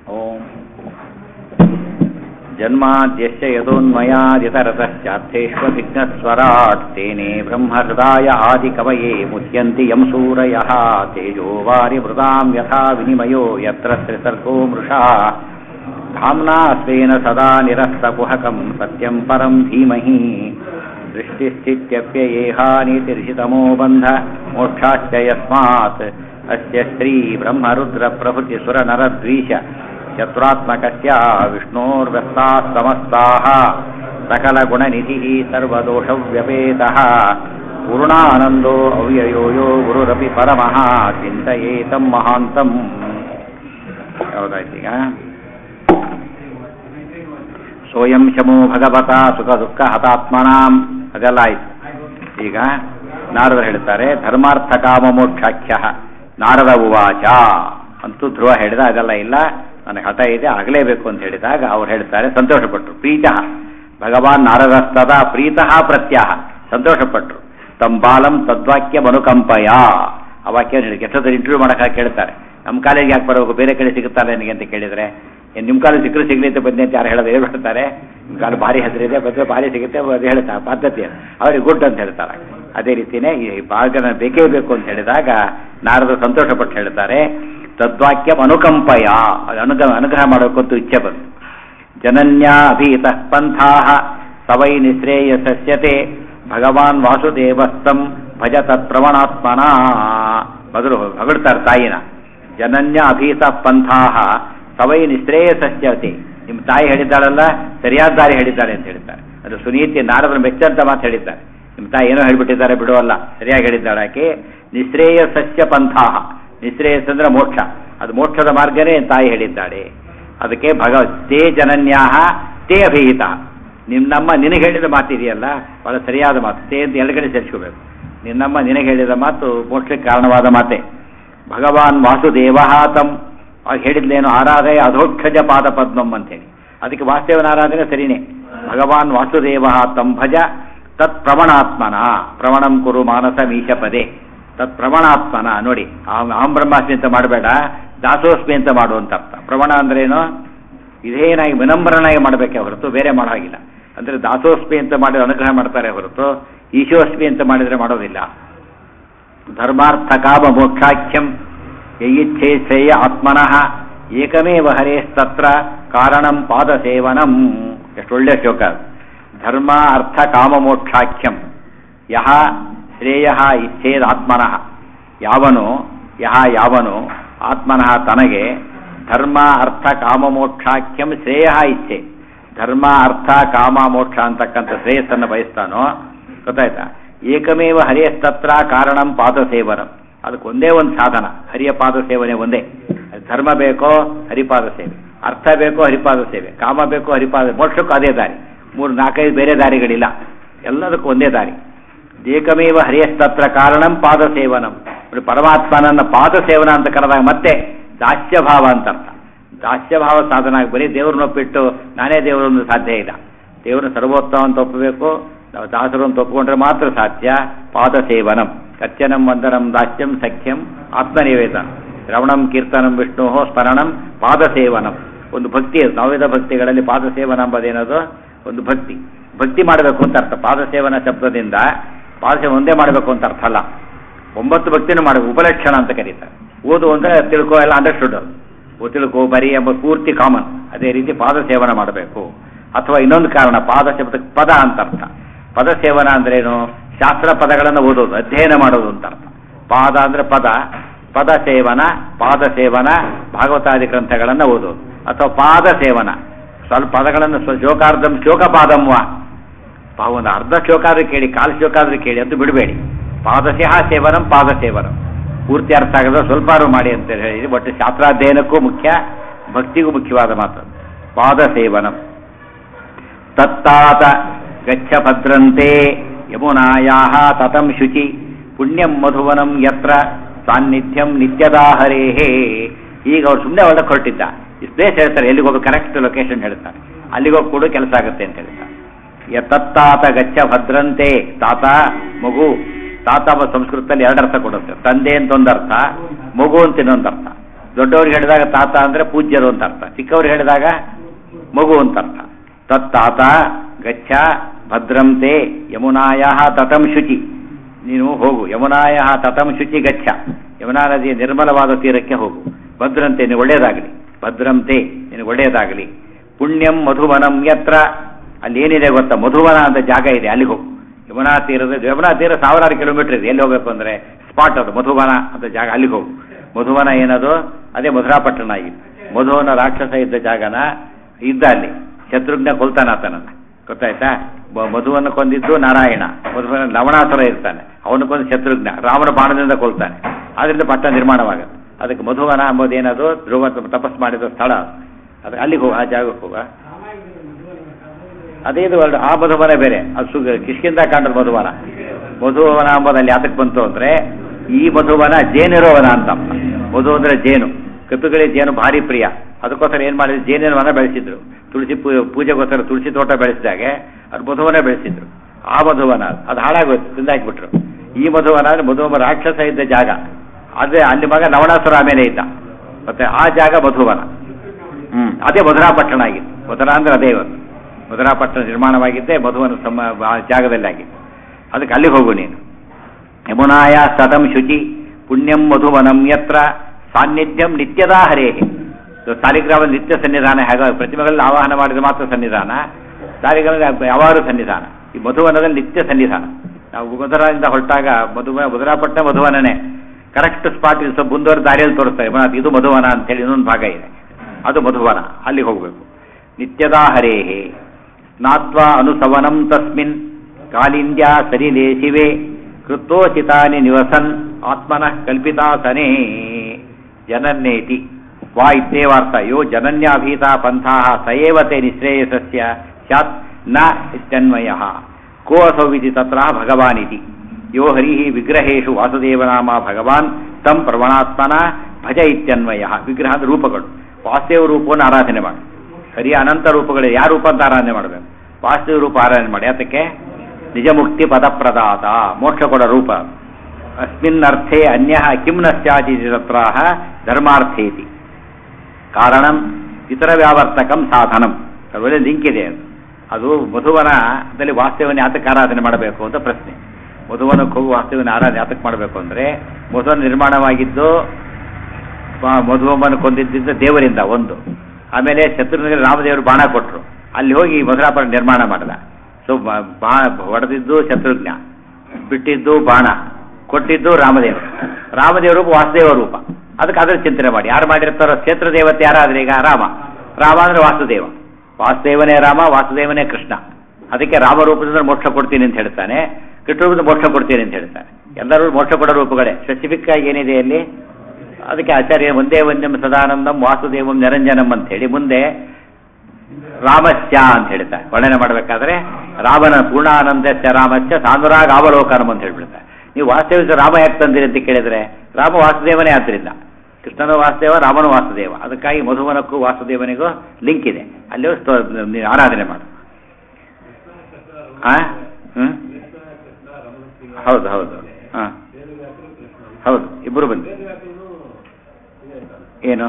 ಓಂ ಜನ್ಮಾದ್ಯಶ್ಚ ಯದೋನ್ಮಯಾದಿತರತಶ್ಚಾರ್ಥೇष्वभिघ्नस्वराट् तेने ब्रह्महृदाय आदिकवये मुह्यन्ति यं सूरयः तेजो वारिमृदां यथा विनिमयो यत्र त्रिसर्गो मृषा धाम्ना स्वेन सदा निरस्तकुहकं सत्यं परं धीमहि सृष्टिस्थित्यप्ययेहानितिर्षितमो बन्ध मोक्षाश्च यस्मात् अस्य श्रीब्रह्मरुद्रप्रभृतिसुरनरद्वीष चतुरात्मकस्य विष्णोर्व्यस्ताः समस्ताः सकलगुणनिधिः सर्वदोषव्यपेतः पूर्णानन्दो अव्ययो यो गुरुरपि परमः चिन्तयेतं महान्तम् ಯಾವುದಾಯ್ತೀಗ ಸೋಯಂ ಶಮೋ ಭಗವತ ಸುಖ ದುಃಖ ಹತಾತ್ಮನಾಂ ಅದೆಲ್ಲ ಆಯ್ತು ಈಗ ನಾರದ ಹೇಳ್ತಾರೆ ಧರ್ಮಾರ್ಥ ಕಾಮ ಮೋಕ್ಷಾಖ್ಯ ನಾರದ ಉವಾಚ ಅಂತೂ ಧ್ರುವ ಹೇಳಿದ ಅದೆಲ್ಲ ಇಲ್ಲ ನನಗೆ ಹಠ ಇದೆ ಆಗಲೇಬೇಕು ಅಂತ ಹೇಳಿದಾಗ ಅವ್ರು ಹೇಳ್ತಾರೆ ಸಂತೋಷಪಟ್ಟರು ಪ್ರೀತಃ ಭಗವಾನ್ ನಾರದಸ್ತದ ಪ್ರೀತಃ ಪ್ರತ್ಯಾಹ ಸಂತೋಷಪಟ್ಟರು ತಮ್ಮ ಬಾಲಂ ತದ್ವಾಕ್ಯ ಮನುಕಂಪಯ ಆ ವಾಕ್ಯ ಹೇಳಿ ಎಷ್ಟೊತ್ತರ ಇಂಟರ್ವ್ಯೂ ಮಾಡಕ್ಕೆ ಕೇಳ್ತಾರೆ ನಮ್ಮ ಕಾಲೇಜಿಗೆ ಯಾಕೆ ಬರಬೇಕು ಬೇರೆ ಕಡೆ ಸಿಗುತ್ತಾರೆ ನನಗೆ ಅಂತ ಕೇಳಿದ್ರೆ ನಿಮ್ಮ ಕಾಲೇಜ್ ಸಿಕ್ಕರು ಸಿಗಲಿ ಅಂತ ಬಂದೆ ಅಂತ ಯಾರು ಹೇಳೋದು ಹೇಳ್ಬಿಡ್ತಾರೆ ನಿಮ್ಮ ಕಾಲು ಭಾರಿ ಹೆಸರಿದೆ ಬಂದರೆ ಭಾರಿ ಸಿಗುತ್ತೆ ಅದು ಹೇಳ್ತಾರೆ ಪದ್ಧತಿ ಅವ್ರಿಗೆ ಗುಡ್ ಅಂತ ಹೇಳ್ತಾರೆ ಅದೇ ರೀತಿಯೇ ಈ ಭಾಗನ ಬೇಕೇ ಬೇಕು ಅಂತ ಹೇಳಿದಾಗ ನಾರದ ಸಂತೋಷಪಟ್ಟು ಹೇಳ್ತಾರೆ ತದ್ವಾಕ್ಯ ಅನುಕಂಪಯ ಅನುಗ್ರಹ ಅನುಗ್ರಹ ಮಾಡಬೇಕಂತೂ ಇಚ್ಛೆ ಬಂತು ಜನನ್ಯ ಅಭೀತ ಪಂಥಾ ಸವೈ ನಿಶ್ರೇಯಸಸ್ಯತೆ ಭಗವಾನ್ ವಾಸುದೇವಸ್ತಂ ಭಜ ತತ್ಪ್ರವಣಾತ್ಮನ ಬದಲು ಹೊಗಳ್ತಾರೆ ತಾಯಿನ ಜನನ್ಯ ಅಭೀತ ಪಂಥಾ ಸವೈ ನಿಶ್ರೇಯಸಸ್ಯತೆ ನಿಮ್ಮ ತಾಯಿ ಹೇಳಿದ್ದಾಳಲ್ಲ ಸರಿಯಾದ ದಾರಿ ಹೇಳಿದ್ದಾಳೆ ಅಂತ ಹೇಳ್ತಾರೆ ಅದು ಸುನೀತಿ ನಾರದರ ಮೆಚ್ಚಂತ ಮಾತು ಹೇಳಿದ್ದಾರೆ ನಿಮ್ಮ ತಾಯಿ ಏನೋ ಹೇಳಿಬಿಟ್ಟಿದ್ದಾರೆ ಬಿಡುವಲ್ಲ ಸರಿಯಾಗಿ ಹೇಳಿದ್ದಾಳೆ ಆಕೆ ನಿಶ್ರೇಯಸಸ್ಯ ಪಂಥಾ ನಿಶ್ರೇಯಸ್ ಅಂದ್ರೆ ಮೋಕ್ಷ ಅದು ಮೋಕ್ಷದ ಮಾರ್ಗನೇ ತಾಯಿ ಹೇಳಿದ್ದಾಳೆ ಅದಕ್ಕೆ ಭಗ ತೇ ಜನನ್ಯಾಹ ತೇ ಅಭಿಹಿತ ನಿನ್ನಮ್ಮ ನಿನಗೆ ಹೇಳಿದ ಮಾತಿದೆಯಲ್ಲ ಬಹಳ ಸರಿಯಾದ ಮಾತು ತೇ ಅಂತ ಎರಡು ಕಡೆ ಸೇರಿಸ್ಕೋಬೇಕು ನಿನ್ನಮ್ಮ ನಿನಗೆ ಹೇಳಿದ ಮಾತು ಮೋಕ್ಷಕ್ಕೆ ಕಾರಣವಾದ ಮಾತೆ ಭಗವಾನ್ ವಾಸುದೇವ ತಂ ಅವ್ರು ಹೇಳಿದ್ಲೇನು ಆರಾಧಯ ಅಧೋಕ್ಷಜ ಪಾದ ಪದ್ಮಂ ಅಂತೇಳಿ ಅದಕ್ಕೆ ವಾಸುದೇವನ ಆರಾಧನೆ ಸರಿನೇ ಭಗವಾನ್ ವಾಸುದೇವ ತಂ ಭಜ ತತ್ ಪ್ರವಣಾತ್ಮನ ಪ್ರವಣಂ ಕುರು ಮಾನಸ ಮೀಶ ಪದೇ ತತ್ ಪ್ರವಣಾತ್ಮನ ನೋಡಿ ಅಹಂ ಬ್ರಹ್ಮಾಸ್ಮಿ ಅಂತ ಮಾಡಬೇಡ ದಾಸೋಸ್ಮಿ ಅಂತ ಮಾಡುವಂತ ಅರ್ಥ ಪ್ರವಣ ಅಂದ್ರೇನು ಇದೇನಾಗಿ ವಿನಮ್ರನಾಗಿ ಮಾಡಬೇಕೆ ಹೊರತು ಬೇರೆ ಮಾಡೋ ಹಾಗಿಲ್ಲ ಅಂದ್ರೆ ದಾಸೋಸ್ಮಿ ಅಂತ ಮಾಡಿ ಅನುಗ್ರಹ ಮಾಡ್ತಾರೆ ಹೊರತು ಈಶೋಸ್ಮಿ ಅಂತ ಮಾಡಿದ್ರೆ ಮಾಡೋದಿಲ್ಲ ಧರ್ಮಾರ್ಥ ಕಾಮ ಮೋಕ್ಷಾಖ್ಯಂ ಯಯಿಚ್ಛೇ ಶ್ರೇಯ ಆತ್ಮನಃ ಏಕಮೇವ ಹರೇಸ್ತತ್ರ ಕಾರಣಂ ಪಾದ ಸೇವನಂ ಎಷ್ಟು ಒಳ್ಳೆ ಶ್ಲೋಕ ಧರ್ಮ ಅರ್ಥ ಕಾಮ ಮೋಕ್ಷಾಖ್ಯಂ ಯಹ ಶ್ರೇಯ ಇಚ್ಛೇದ ಆತ್ಮನಃ ಯಾವನು ಯಹ ಯಾವನು ಆತ್ಮನಃ ತನಗೆ ಧರ್ಮ ಅರ್ಥ ಕಾಮ ಮೋಕ್ಷಾಖ್ಯಂ ಶ್ರೇಯ ಇಚ್ಛೆ ಧರ್ಮ ಅರ್ಥ ಕಾಮ ಮೋಕ್ಷ ಅಂತಕ್ಕಂಥ ಶ್ರೇಯಸ್ಸನ್ನು ಬಯಸ್ತಾನೋ ಗೊತ್ತಾಯ್ತಾ ಏಕಮೇವ ಹರಿಯಸ್ತತ್ರ ಕಾರಣಂ ಪಾದ ಸೇವನಂ ಅದಕ್ಕೆ ಒಂದೇ ಒಂದು ಸಾಧನ ಹರಿಯ ಪಾದ ಸೇವನೆ ಒಂದೇ ಧರ್ಮ ಬೇಕೋ ಹರಿಪಾದ ಸೇವೆ ಅರ್ಥ ಬೇಕೋ ಹರಿಪಾದ ಸೇವೆ ಕಾಮ ಬೇಕೋ ಹರಿಪಾದ ಮೋಕ್ಷಕ್ಕೂ ಅದೇ ದಾರಿ ಮೂರು ನಾಲ್ಕೈದು ಬೇರೆ ದಾರಿಗಳಿಲ್ಲ ಎಲ್ಲದಕ್ಕೂ ಒಂದೇ ದಾರಿ ಏಕಮೇವ ಹರಿಯಸ್ತತ್ರ ಕಾರಣಂ ಪಾದ ಸೇವನಂ ಪರಮಾತ್ಮನನ್ನ ಪಾದ ಸೇವನ ಅಂತ ಕರೆದಾಗ ಮತ್ತೆ ದಾಸ್ಯಭಾವ ಅಂತ ಅರ್ಥ ದಾಸ್ಯಭಾವ ಸಾಧನ ಆಗಿ ಬರೀ ದೇವ್ರನ್ನ ಒಪ್ಪಿಟ್ಟು ನಾನೇ ದೇವರನ್ನು ಸಾಧ್ಯ ಇಲ್ಲ ದೇವರನ್ನ ಸರ್ವೋತ್ತಮ ಅಂತ ಒಪ್ಪಬೇಕು ನಾವು ದಾಸರು ಅಂತ ಒಪ್ಪಿಕೊಂಡ್ರೆ ಮಾತ್ರ ಸಾಧ್ಯ ಪಾದ ಸೇವನಂ ಕಚ್ಚನಂ ವಂದನಂ ದಾಸ್ಯಂ ಸಖ್ಯಂ ಆತ್ಮನಿವೇದನ ಶ್ರವಣಂ ಕೀರ್ತನಂ ವಿಷ್ಣು ಸ್ಮರಣಂ ಪಾದ ಸೇವನಂ ಒಂದು ಭಕ್ತಿ ನವವಿಧ ಭಕ್ತಿಗಳಲ್ಲಿ ಪಾದ ಸೇವನ ಎಂಬುದೇನದು ಒಂದು ಭಕ್ತಿ ಭಕ್ತಿ ಮಾಡಬೇಕು ಅಂತ ಅರ್ಥ ಪಾದ ಸೇವನ ಶಬ್ದದಿಂದ ಪಾದ ಸೇವನೆ ಒಂದೇ ಮಾಡಬೇಕು ಅಂತ ಅರ್ಥ ಅಲ್ಲ ಒಂಬತ್ತು ಭಕ್ತಿನೂ ಮಾಡಬೇಕು ಉಪಲಕ್ಷಣ ಅಂತ ಕರೀತಾರೆ ಓದು ಅಂದ್ರೆ ತಿಳ್ಕೋ ಎಲ್ಲ ಅಂಡರ್ಸ್ಟುಡ್ ಓ ತಿಳ್ಕೋ ಬರಿ ಎಂಬ ಪೂರ್ತಿ ಕಾಮನ್ ಅದೇ ರೀತಿ ಪಾದ ಸೇವನ ಮಾಡಬೇಕು ಅಥವಾ ಇನ್ನೊಂದು ಕಾರಣ ಪಾದ ಶಬ್ದಕ್ಕೆ ಪದ ಅಂತ ಅರ್ಥ ಪದ ಸೇವನ ಅಂದ್ರೇನು ಶಾಸ್ತ್ರ ಪದಗಳನ್ನು ಓದೋದು ಅಧ್ಯಯನ ಮಾಡೋದು ಅಂತ ಅರ್ಥ ಪಾದ ಅಂದ್ರೆ ಪದ ಪದ ಸೇವನ ಪಾದ ಸೇವನ ಭಾಗವತಾದಿ ಗ್ರಂಥಗಳನ್ನು ಓದೋದು ಅಥವಾ ಪಾದ ಸೇವನ ಸ್ವಲ್ಪ ಪದಗಳನ್ನು ಶ್ಲೋಕಾರ್ಧಂ ಶ್ಲೋಕಪಾದಂವ ಒಂದು ಅರ್ಧ ಶ್ಲೋಕ ಆದ್ರೆ ಕೇಳಿ ಕಾಲು ಶ್ಲೋಕ ಆದ್ರೆ ಕೇಳಿ ಅಂತ ಬಿಡಬೇಡಿ ಪಾದಸ್ಯ ಸೇವನಂ ಪಾದ ಸೇವನಂ ಪೂರ್ತಿ ಅರ್ಥ ಆಗದ ಸ್ವಲ್ಪ ಮಾಡಿ ಅಂತ ಹೇಳಿ ಒಟ್ಟು ಶಾಸ್ತ್ರಾಧ್ಯಯನಕ್ಕೂ ಮುಖ್ಯ ಭಕ್ತಿಗೂ ಮುಖ್ಯವಾದ ಮಾತು ಪಾದ ಸೇವನಂ ತತ್ತಾತ ಗಚ್ಚ ಭದ್ರಂತೆ ಯಮುನಾಯಾ ತತಂ ಶುಚಿ ಪುಣ್ಯಂ ಮಧುವನಂ ಯತ್ರ ಸಾನ್ನಿಧ್ಯಂ ನಿತ್ಯದಾಹರೇಹೇ ಈಗ ಅವ್ರು ಸುಮ್ಮನೆ ಒಳಗೆ ಹೊರಟಿದ್ದ ಈ ಪ್ಲೇಸ್ ಹೇಳ್ತಾರೆ ಎಲ್ಲಿಗೆ ಹೋಗಿ ಕರೆಕ್ಟ್ ಲೊಕೇಶನ್ ಹೇಳ್ತಾರೆ ಅಲ್ಲಿಗೆ ಹೋಗಿ ಕೂಡ ಕೆಲಸ ಆಗುತ್ತೆ ಅಂತ ಹೇಳ್ತಾರೆ ತತ್ತಾತ ಗಚ್ಚ ಭದ್ರಂತೆ ತಾತ ಮಗು ತಾತ ಸಂಸ್ಕೃತದಲ್ಲಿ ಎರಡು ಅರ್ಥ ಕೊಡುತ್ತೆ ತಂದೆ ಅಂತ ಒಂದು ಅರ್ಥ ಮಗು ಅಂತ ಇನ್ನೊಂದು ಅರ್ಥ ದೊಡ್ಡವ್ರಿಗೆ ಹೇಳಿದಾಗ ತಾತ ಅಂದ್ರೆ ಪೂಜ್ಯರು ಅಂತ ಅರ್ಥ ಚಿಕ್ಕವ್ರಿಗೆ ಹೇಳಿದಾಗ ಮಗು ಅಂತ ಅರ್ಥ ತತ್ತಾತ ಗಚ್ಚ ಭದ್ರಂತೆ ಯಮುನಾಯ ತತಂ ಶುಚಿ ನೀನು ಹೋಗು ಯಮುನಾಯ ತತಂ ಶುಚಿ ಗಚ್ಚ ಯಮುನಾ ನದಿಯ ನಿರ್ಮಲವಾದ ತೀರಕ್ಕೆ ಹೋಗು ಭದ್ರಂತೆ ನಿನಗೆ ಒಳ್ಳೆಯದಾಗಲಿ ಭದ್ರಂತೆ ನಿನಗೆ ಒಳ್ಳೆಯದಾಗಲಿ ಪುಣ್ಯಂ ಮಧುವನಂ ಯತ್ರ ಅಲ್ಲಿ ಏನಿದೆ ಗೊತ್ತಾ ಮಧುವನ ಅಂತ ಜಾಗ ಇದೆ ಅಲ್ಲಿಗೆ ಹೋಗು ಯಮುನಾ ತೀರದ ಯಮುನಾ ತೀರ ಸಾವಿರಾರು ಕಿಲೋಮೀಟರ್ ಇದೆ ಎಲ್ಲಿ ಹೋಗ್ಬೇಕು ಅಂದ್ರೆ ಸ್ಪಾಟ್ ಅದು ಮಧುವನ ಅಂತ ಜಾಗ ಅಲ್ಲಿಗೆ ಹೋಗು ಮಧುವನ ಏನದು ಅದೇ ಮಧುರಾಪಟ್ಟಣ ಆಗಿತ್ತು ಮಧುವನ ರಾಕ್ಷಸ ಇದ್ದ ಜಾಗನ ಇದ್ದ ಅಲ್ಲಿ ಶತ್ರುಘ್ನ ಕೊಲ್ತಾನ ಆತನನ್ನ ಗೊತ್ತಾಯ್ತಾ ಮ- ಮಧುವನ್ನು ಕೊಂದಿದ್ದು ನಾರಾಯಣ ಮಧುವನ ಲವಣಾಸುರ ಇರ್ತಾನೆ ಅವನು ಕೊಂದು ಶತ್ರುಘ್ನ ರಾಮನ ಬಾಣದಿಂದ ಕೊಲ್ತಾನೆ ಆದ್ರಿಂದ ಪಟ್ಟ ನಿರ್ಮಾಣವಾಗುತ್ತೆ ಅದಕ್ಕೆ ಮಧುವನ ಎಂಬುದು ಏನದು ಧ್ರುವ ತಪಸ್ ಮಾಡಿದ ಸ್ಥಳ ಅದು. ಅದಕ್ಕೆ ಅಲ್ಲಿಗೆ ಹೋಗ ಆ ಜಾಗಕ್ಕೆ ಹೋಗ ಅದೇ ಇದು ವರ್ಡ್ ಆ ಮಧುವನ ಬೇರೆ ಅದು ಸುಗ ಕಿಷ್ಕಿಂದ ಕಾಂಡದ ಮಧುವನ ಮಧುವನ ಎಂಬುದಲ್ಲಿ ಯಾತಕ್ಕೆ ಬಂತು ಅಂದ್ರೆ ಈ ಮಧುವನ ಜೇನಿರೋವನ ಅಂತ ಅರ್ಥ. ಮಧು ಅಂದ್ರೆ ಜೇನು ಕಪಿಗಳಿಗೆ ಜೇನು ಭಾರಿ ಪ್ರಿಯ ಅದಕ್ಕೋಸ್ಕರ ಏನ್ ಮಾಡಿದ್ರು ಜೇನಿನ ವನ ಬೆಳೆಸಿದ್ರು ತುಳಸಿ ಪೂ- ಪೂಜೆಗೋಸ್ಕರ ತುಳಸಿ ತೋಟ ಬೆಳೆಸಿದಾಗೆ ಅದು ಮಧುವನ ಬೆಳೆಸಿದ್ರು ಆ ಮಧುವನ ಅದು. ಅದು ಹಾಳಾಗೋಯ್ತು ತಿಂದಾಕ್ಬಿಟ್ರು ಈ ಮಧುವನ ಅಂದ್ರೆ ಮಧುವನ ರಾಕ್ಷಸ ಇದ್ದ ಜಾಗ ಅದೇ ಅಲ್ಲಿ ಮಗ ನವಣಾಸುರ ಆಮೇಲೆ ಇದ್ದ ಮತ್ತೆ ಆ ಜಾಗ ಮಧುವನ ಹ್ಮ್ ಅದೇ ಮಧುರಾಪಟ್ಟಣ ಆಗಿತ್ತು ಮಧುರಾ ಅಂದ್ರೆ ಅದೇ ಇವತ್ತು ಮಧುರಾಪಟ್ಟಣ ನಿರ್ಮಾಣವಾಗಿದ್ದೆ ಮಧುವನ ಸಮ ಆ ಜಾಗದಲ್ಲಿ ಆಗಿತ್ತು ಅದಕ್ಕೆ ಅಲ್ಲಿಗೆ ಹೋಗು ನೀನು ಯಮುನಾಯ ಸತಂ ಶುಚಿ ಪುಣ್ಯಂ ಮಧುವನಂ ಯತ್ರ ಸಾನ್ನಿಧ್ಯಂ ನಿತ್ಯದಾ ಹರೇಹಿ ಸಾಲಿಗ್ರಾಮ ನಿತ್ಯ ಸನ್ನಿಧಾನ ಹೇಗ ಪ್ರತಿಮೆಗಳಲ್ಲಿ ಆವಾಹನ ಮಾಡಿದ ಮಾತ್ರ ಸನ್ನಿಧಾನ ಸಾಲಿಗ್ರಾಮ ಯಾವಾರು ಸನ್ನಿಧಾನ ಈ ಮಧುವನದಲ್ಲಿ ನಿತ್ಯ ಸನ್ನಿಧಾನ ನಾವು ಮಧುರದಿಂದ ಹೊರಟಾಗ ಮಧುವನ ಮಧುರಾಪಟ್ಟಣ ಮಧುವನನೇ ಕರೆಕ್ಟ್ ಸ್ಪಾಟ್ ಇದು ಸ್ವಲ್ಪ ಮುಂದುವರೆದ ದಾರಿಯಲ್ಲಿ ತೋರಿಸ್ತಾರೆ ಮನ- ಇದು ಮಧುವನ ಅಂತೇಳಿ ಇನ್ನೊಂದು ಭಾಗ ಇದೆ ಅದು ಮಧುವನ ಅಲ್ಲಿಗೆ ಹೋಗಬೇಕು ನಿತ್ಯದಾ ಹರೇಹೇ ಸ್ನಾತ್ವಾ ಅನುಸವನಂ ತಸ್ಮಿನ್ ಕಾಲಿಂದ್ಯಾ ಸರಿಲೆ ಶಿವೆ ಕೃತ್ತೋಚಿತಾನಿ ನಿವಸನ್ ಆತ್ಮನಃ ಕಲ್ಪಿತಾಸನೇ ಜನನ್ನೇತಿ ವಾ ಇತ್ಯೇವಾರ್ಥ ಯೋ ಜನನ್ಯಾಭೀತಾ ಪಂಥಾ ಸಯೇವ ತೇ ನಿಶ್ರೇಯಸಸ್ಯ ಸ್ಯಾತ್ ನ ಇತ್ಯನ್ವಯ ಕೋ ಅಸೌ ಇತಿ ತತ್ರ ಭಗವಾನಿತಿ ಯೋ ಹರಿ ವಿಗ್ರಹೇಶು ವಾಸುದೇವನಾಮ ಭಗವಾನ್ ತಂ ಪ್ರವಣಾತ್ಮನ ಭಜ ಇತ್ಯನ್ವಯ ವಿಗ್ರಹ ಅಂದ್ರೆ ರೂಪಗಳು ವಾಸುದೇವ ರೂಪವನ್ನು ಆರಾಧನೆ ಮಾಡಿ ಹರಿಯ ಅನಂತ ರೂಪಗಳು ಯಾವ ರೂಪ ಅಂತ ಆರಾಧನೆ ಮಾಡಬೇಕು ವಾಸುದೇವ ರೂಪ ಆರಾಧನೆ ಮಾಡಿ ಅದಕ್ಕೆ ನಿಜ ಮುಕ್ತಿ ಪದಪ್ರದಾತ ಮೋಕ್ಷ ಕೊಡ ರೂಪ ಅಸ್ಮಿನ್ ಅರ್ಥೇ ಅನ್ಯ ಕಿಂ ನ ಸ್ಯಾತಿ ತತ್ರ ಧರ್ಮಾರ್ಥೇತಿ ಕಾರಣಂ ಇತರ ವ್ಯಾವರ್ತಕಂ ಸಾಧನಂ ಒಳ್ಳೆ ಲಿಂಕ್ ಇದೆ ಅದು ಅದು ಮಧುವನದಲ್ಲಿ ವಾಸ್ತವನ ಯಾತಕ್ಕೆ ಆರಾಧನೆ ಮಾಡಬೇಕು ಅಂತ ಪ್ರಶ್ನೆ ಮಧುವನಕ್ಕೆ ಹೋಗಿ ವಾಸ್ತವನ ಆರಾಧನೆ ಯಾತಕ್ಕೆ ಮಾಡಬೇಕು ಅಂದ್ರೆ ಮಧುವನ ನಿರ್ಮಾಣವಾಗಿದ್ದು ಮ- ಮಧುವಮ್ಮನ ಕೊಂದಿದ್ದ ದೇವರಿಂದ ಒಂದು ಆಮೇಲೆ ಶತ್ರುನಿಗೆ ರಾಮದೇವರು ಬಾಣ ಕೊಟ್ಟರು ಅಲ್ಲಿ ಹೋಗಿ ಮಧುರಾಪುರ ನಿರ್ಮಾಣ ಮಾಡಿದ ಸೊ ಬಾ ಹೊಡೆದಿದ್ದು ಶತ್ರುಘ್ನ ಬಿಟ್ಟಿದ್ದು ಬಾಣ ಕೊಟ್ಟಿದ್ದು ರಾಮದೇವ ರಾಮದೇವ ರೂಪ ವಾಸುದೇವ ರೂಪ ಅದಕ್ಕೆ ಅದ್ರ ಚಿಂತನೆ ಮಾಡಿ ಯಾರು ಮಾಡಿರ್ತಾರೋ ಕ್ಷೇತ್ರ ದೇವತೆ ಯಾರಾದ್ರೆ ಈಗ ರಾಮ ರಾಮ ಅಂದ್ರೆ ವಾಸುದೇವ ವಾಸುದೇವನೇ ರಾಮ ವಾಸುದೇವನೇ ಕೃಷ್ಣ ಅದಕ್ಕೆ ರಾಮ ರೂಪದಿಂದ ಮೋಕ್ಷ ಕೊಡ್ತೀನಿ ಅಂತ ಹೇಳ್ತಾನೆ ಕೃಷ್ಣ ರೂಪದಿಂದ ಮೋಕ್ಷ ಕೊಡ್ತೀನಿ ಅಂತ ಹೇಳ್ತಾನೆ ಎಲ್ಲರೂ ಮೋಕ್ಷ ಕೊಡೋ ರೂಪಗಳೇ ಸ್ಪೆಸಿಫಿಕ್ ಆಗಿ ಏನಿದೆ ಅಲ್ಲಿ ಅದಕ್ಕೆ ಆಚಾರ್ಯ ಒಂದೇ ಒಂದಂ ಸದಾನಂದಂ ವಾಸುದೇವಂ ನಿರಂಜನಂ ಅಂತ ಹೇಳಿ ಮುಂದೆ ರಾಮಸ್ಯ ಅಂತ ಹೇಳ್ತಾರೆ ವರ್ಣನೆ ಮಾಡಬೇಕಾದ್ರೆ ರಾಮನ ಪೂರ್ಣಾನಂದಸ್ಯ ರಾಮಸ್ಯ ಸಾನುರಾಗ ಅವಲೋಕನಂ ಅಂತ ಹೇಳ್ಬಿಡ್ತಾರೆ ನೀವು ವಾಸುದೇವ ರಾಮ ಯಾಕೆ ತಂದಿರಿ ಅಂತ ಕೇಳಿದ್ರೆ ರಾಮ ವಾಸುದೇವನೇ ಆದ್ರಿಂದ ಕೃಷ್ಣನ ವಾಸುದೇವ ರಾಮನ ವಾಸುದೇವ ಅದಕ್ಕಾಗಿ ಮಧುವನಕ್ಕೂ ವಾಸುದೇವನಿಗೂ ಲಿಂಕ್ ಇದೆ ಅಲ್ಲಿ ಹೋಗಿ ಸ್ತೋ- ನೀನು ಆರಾಧನೆ ಮಾಡು ಆ ಹ್ಮ್ ಹೌದು ಹೌದು ಹಾ ಹೌದು ಇಬ್ಬರು ಬಂದು ಏನು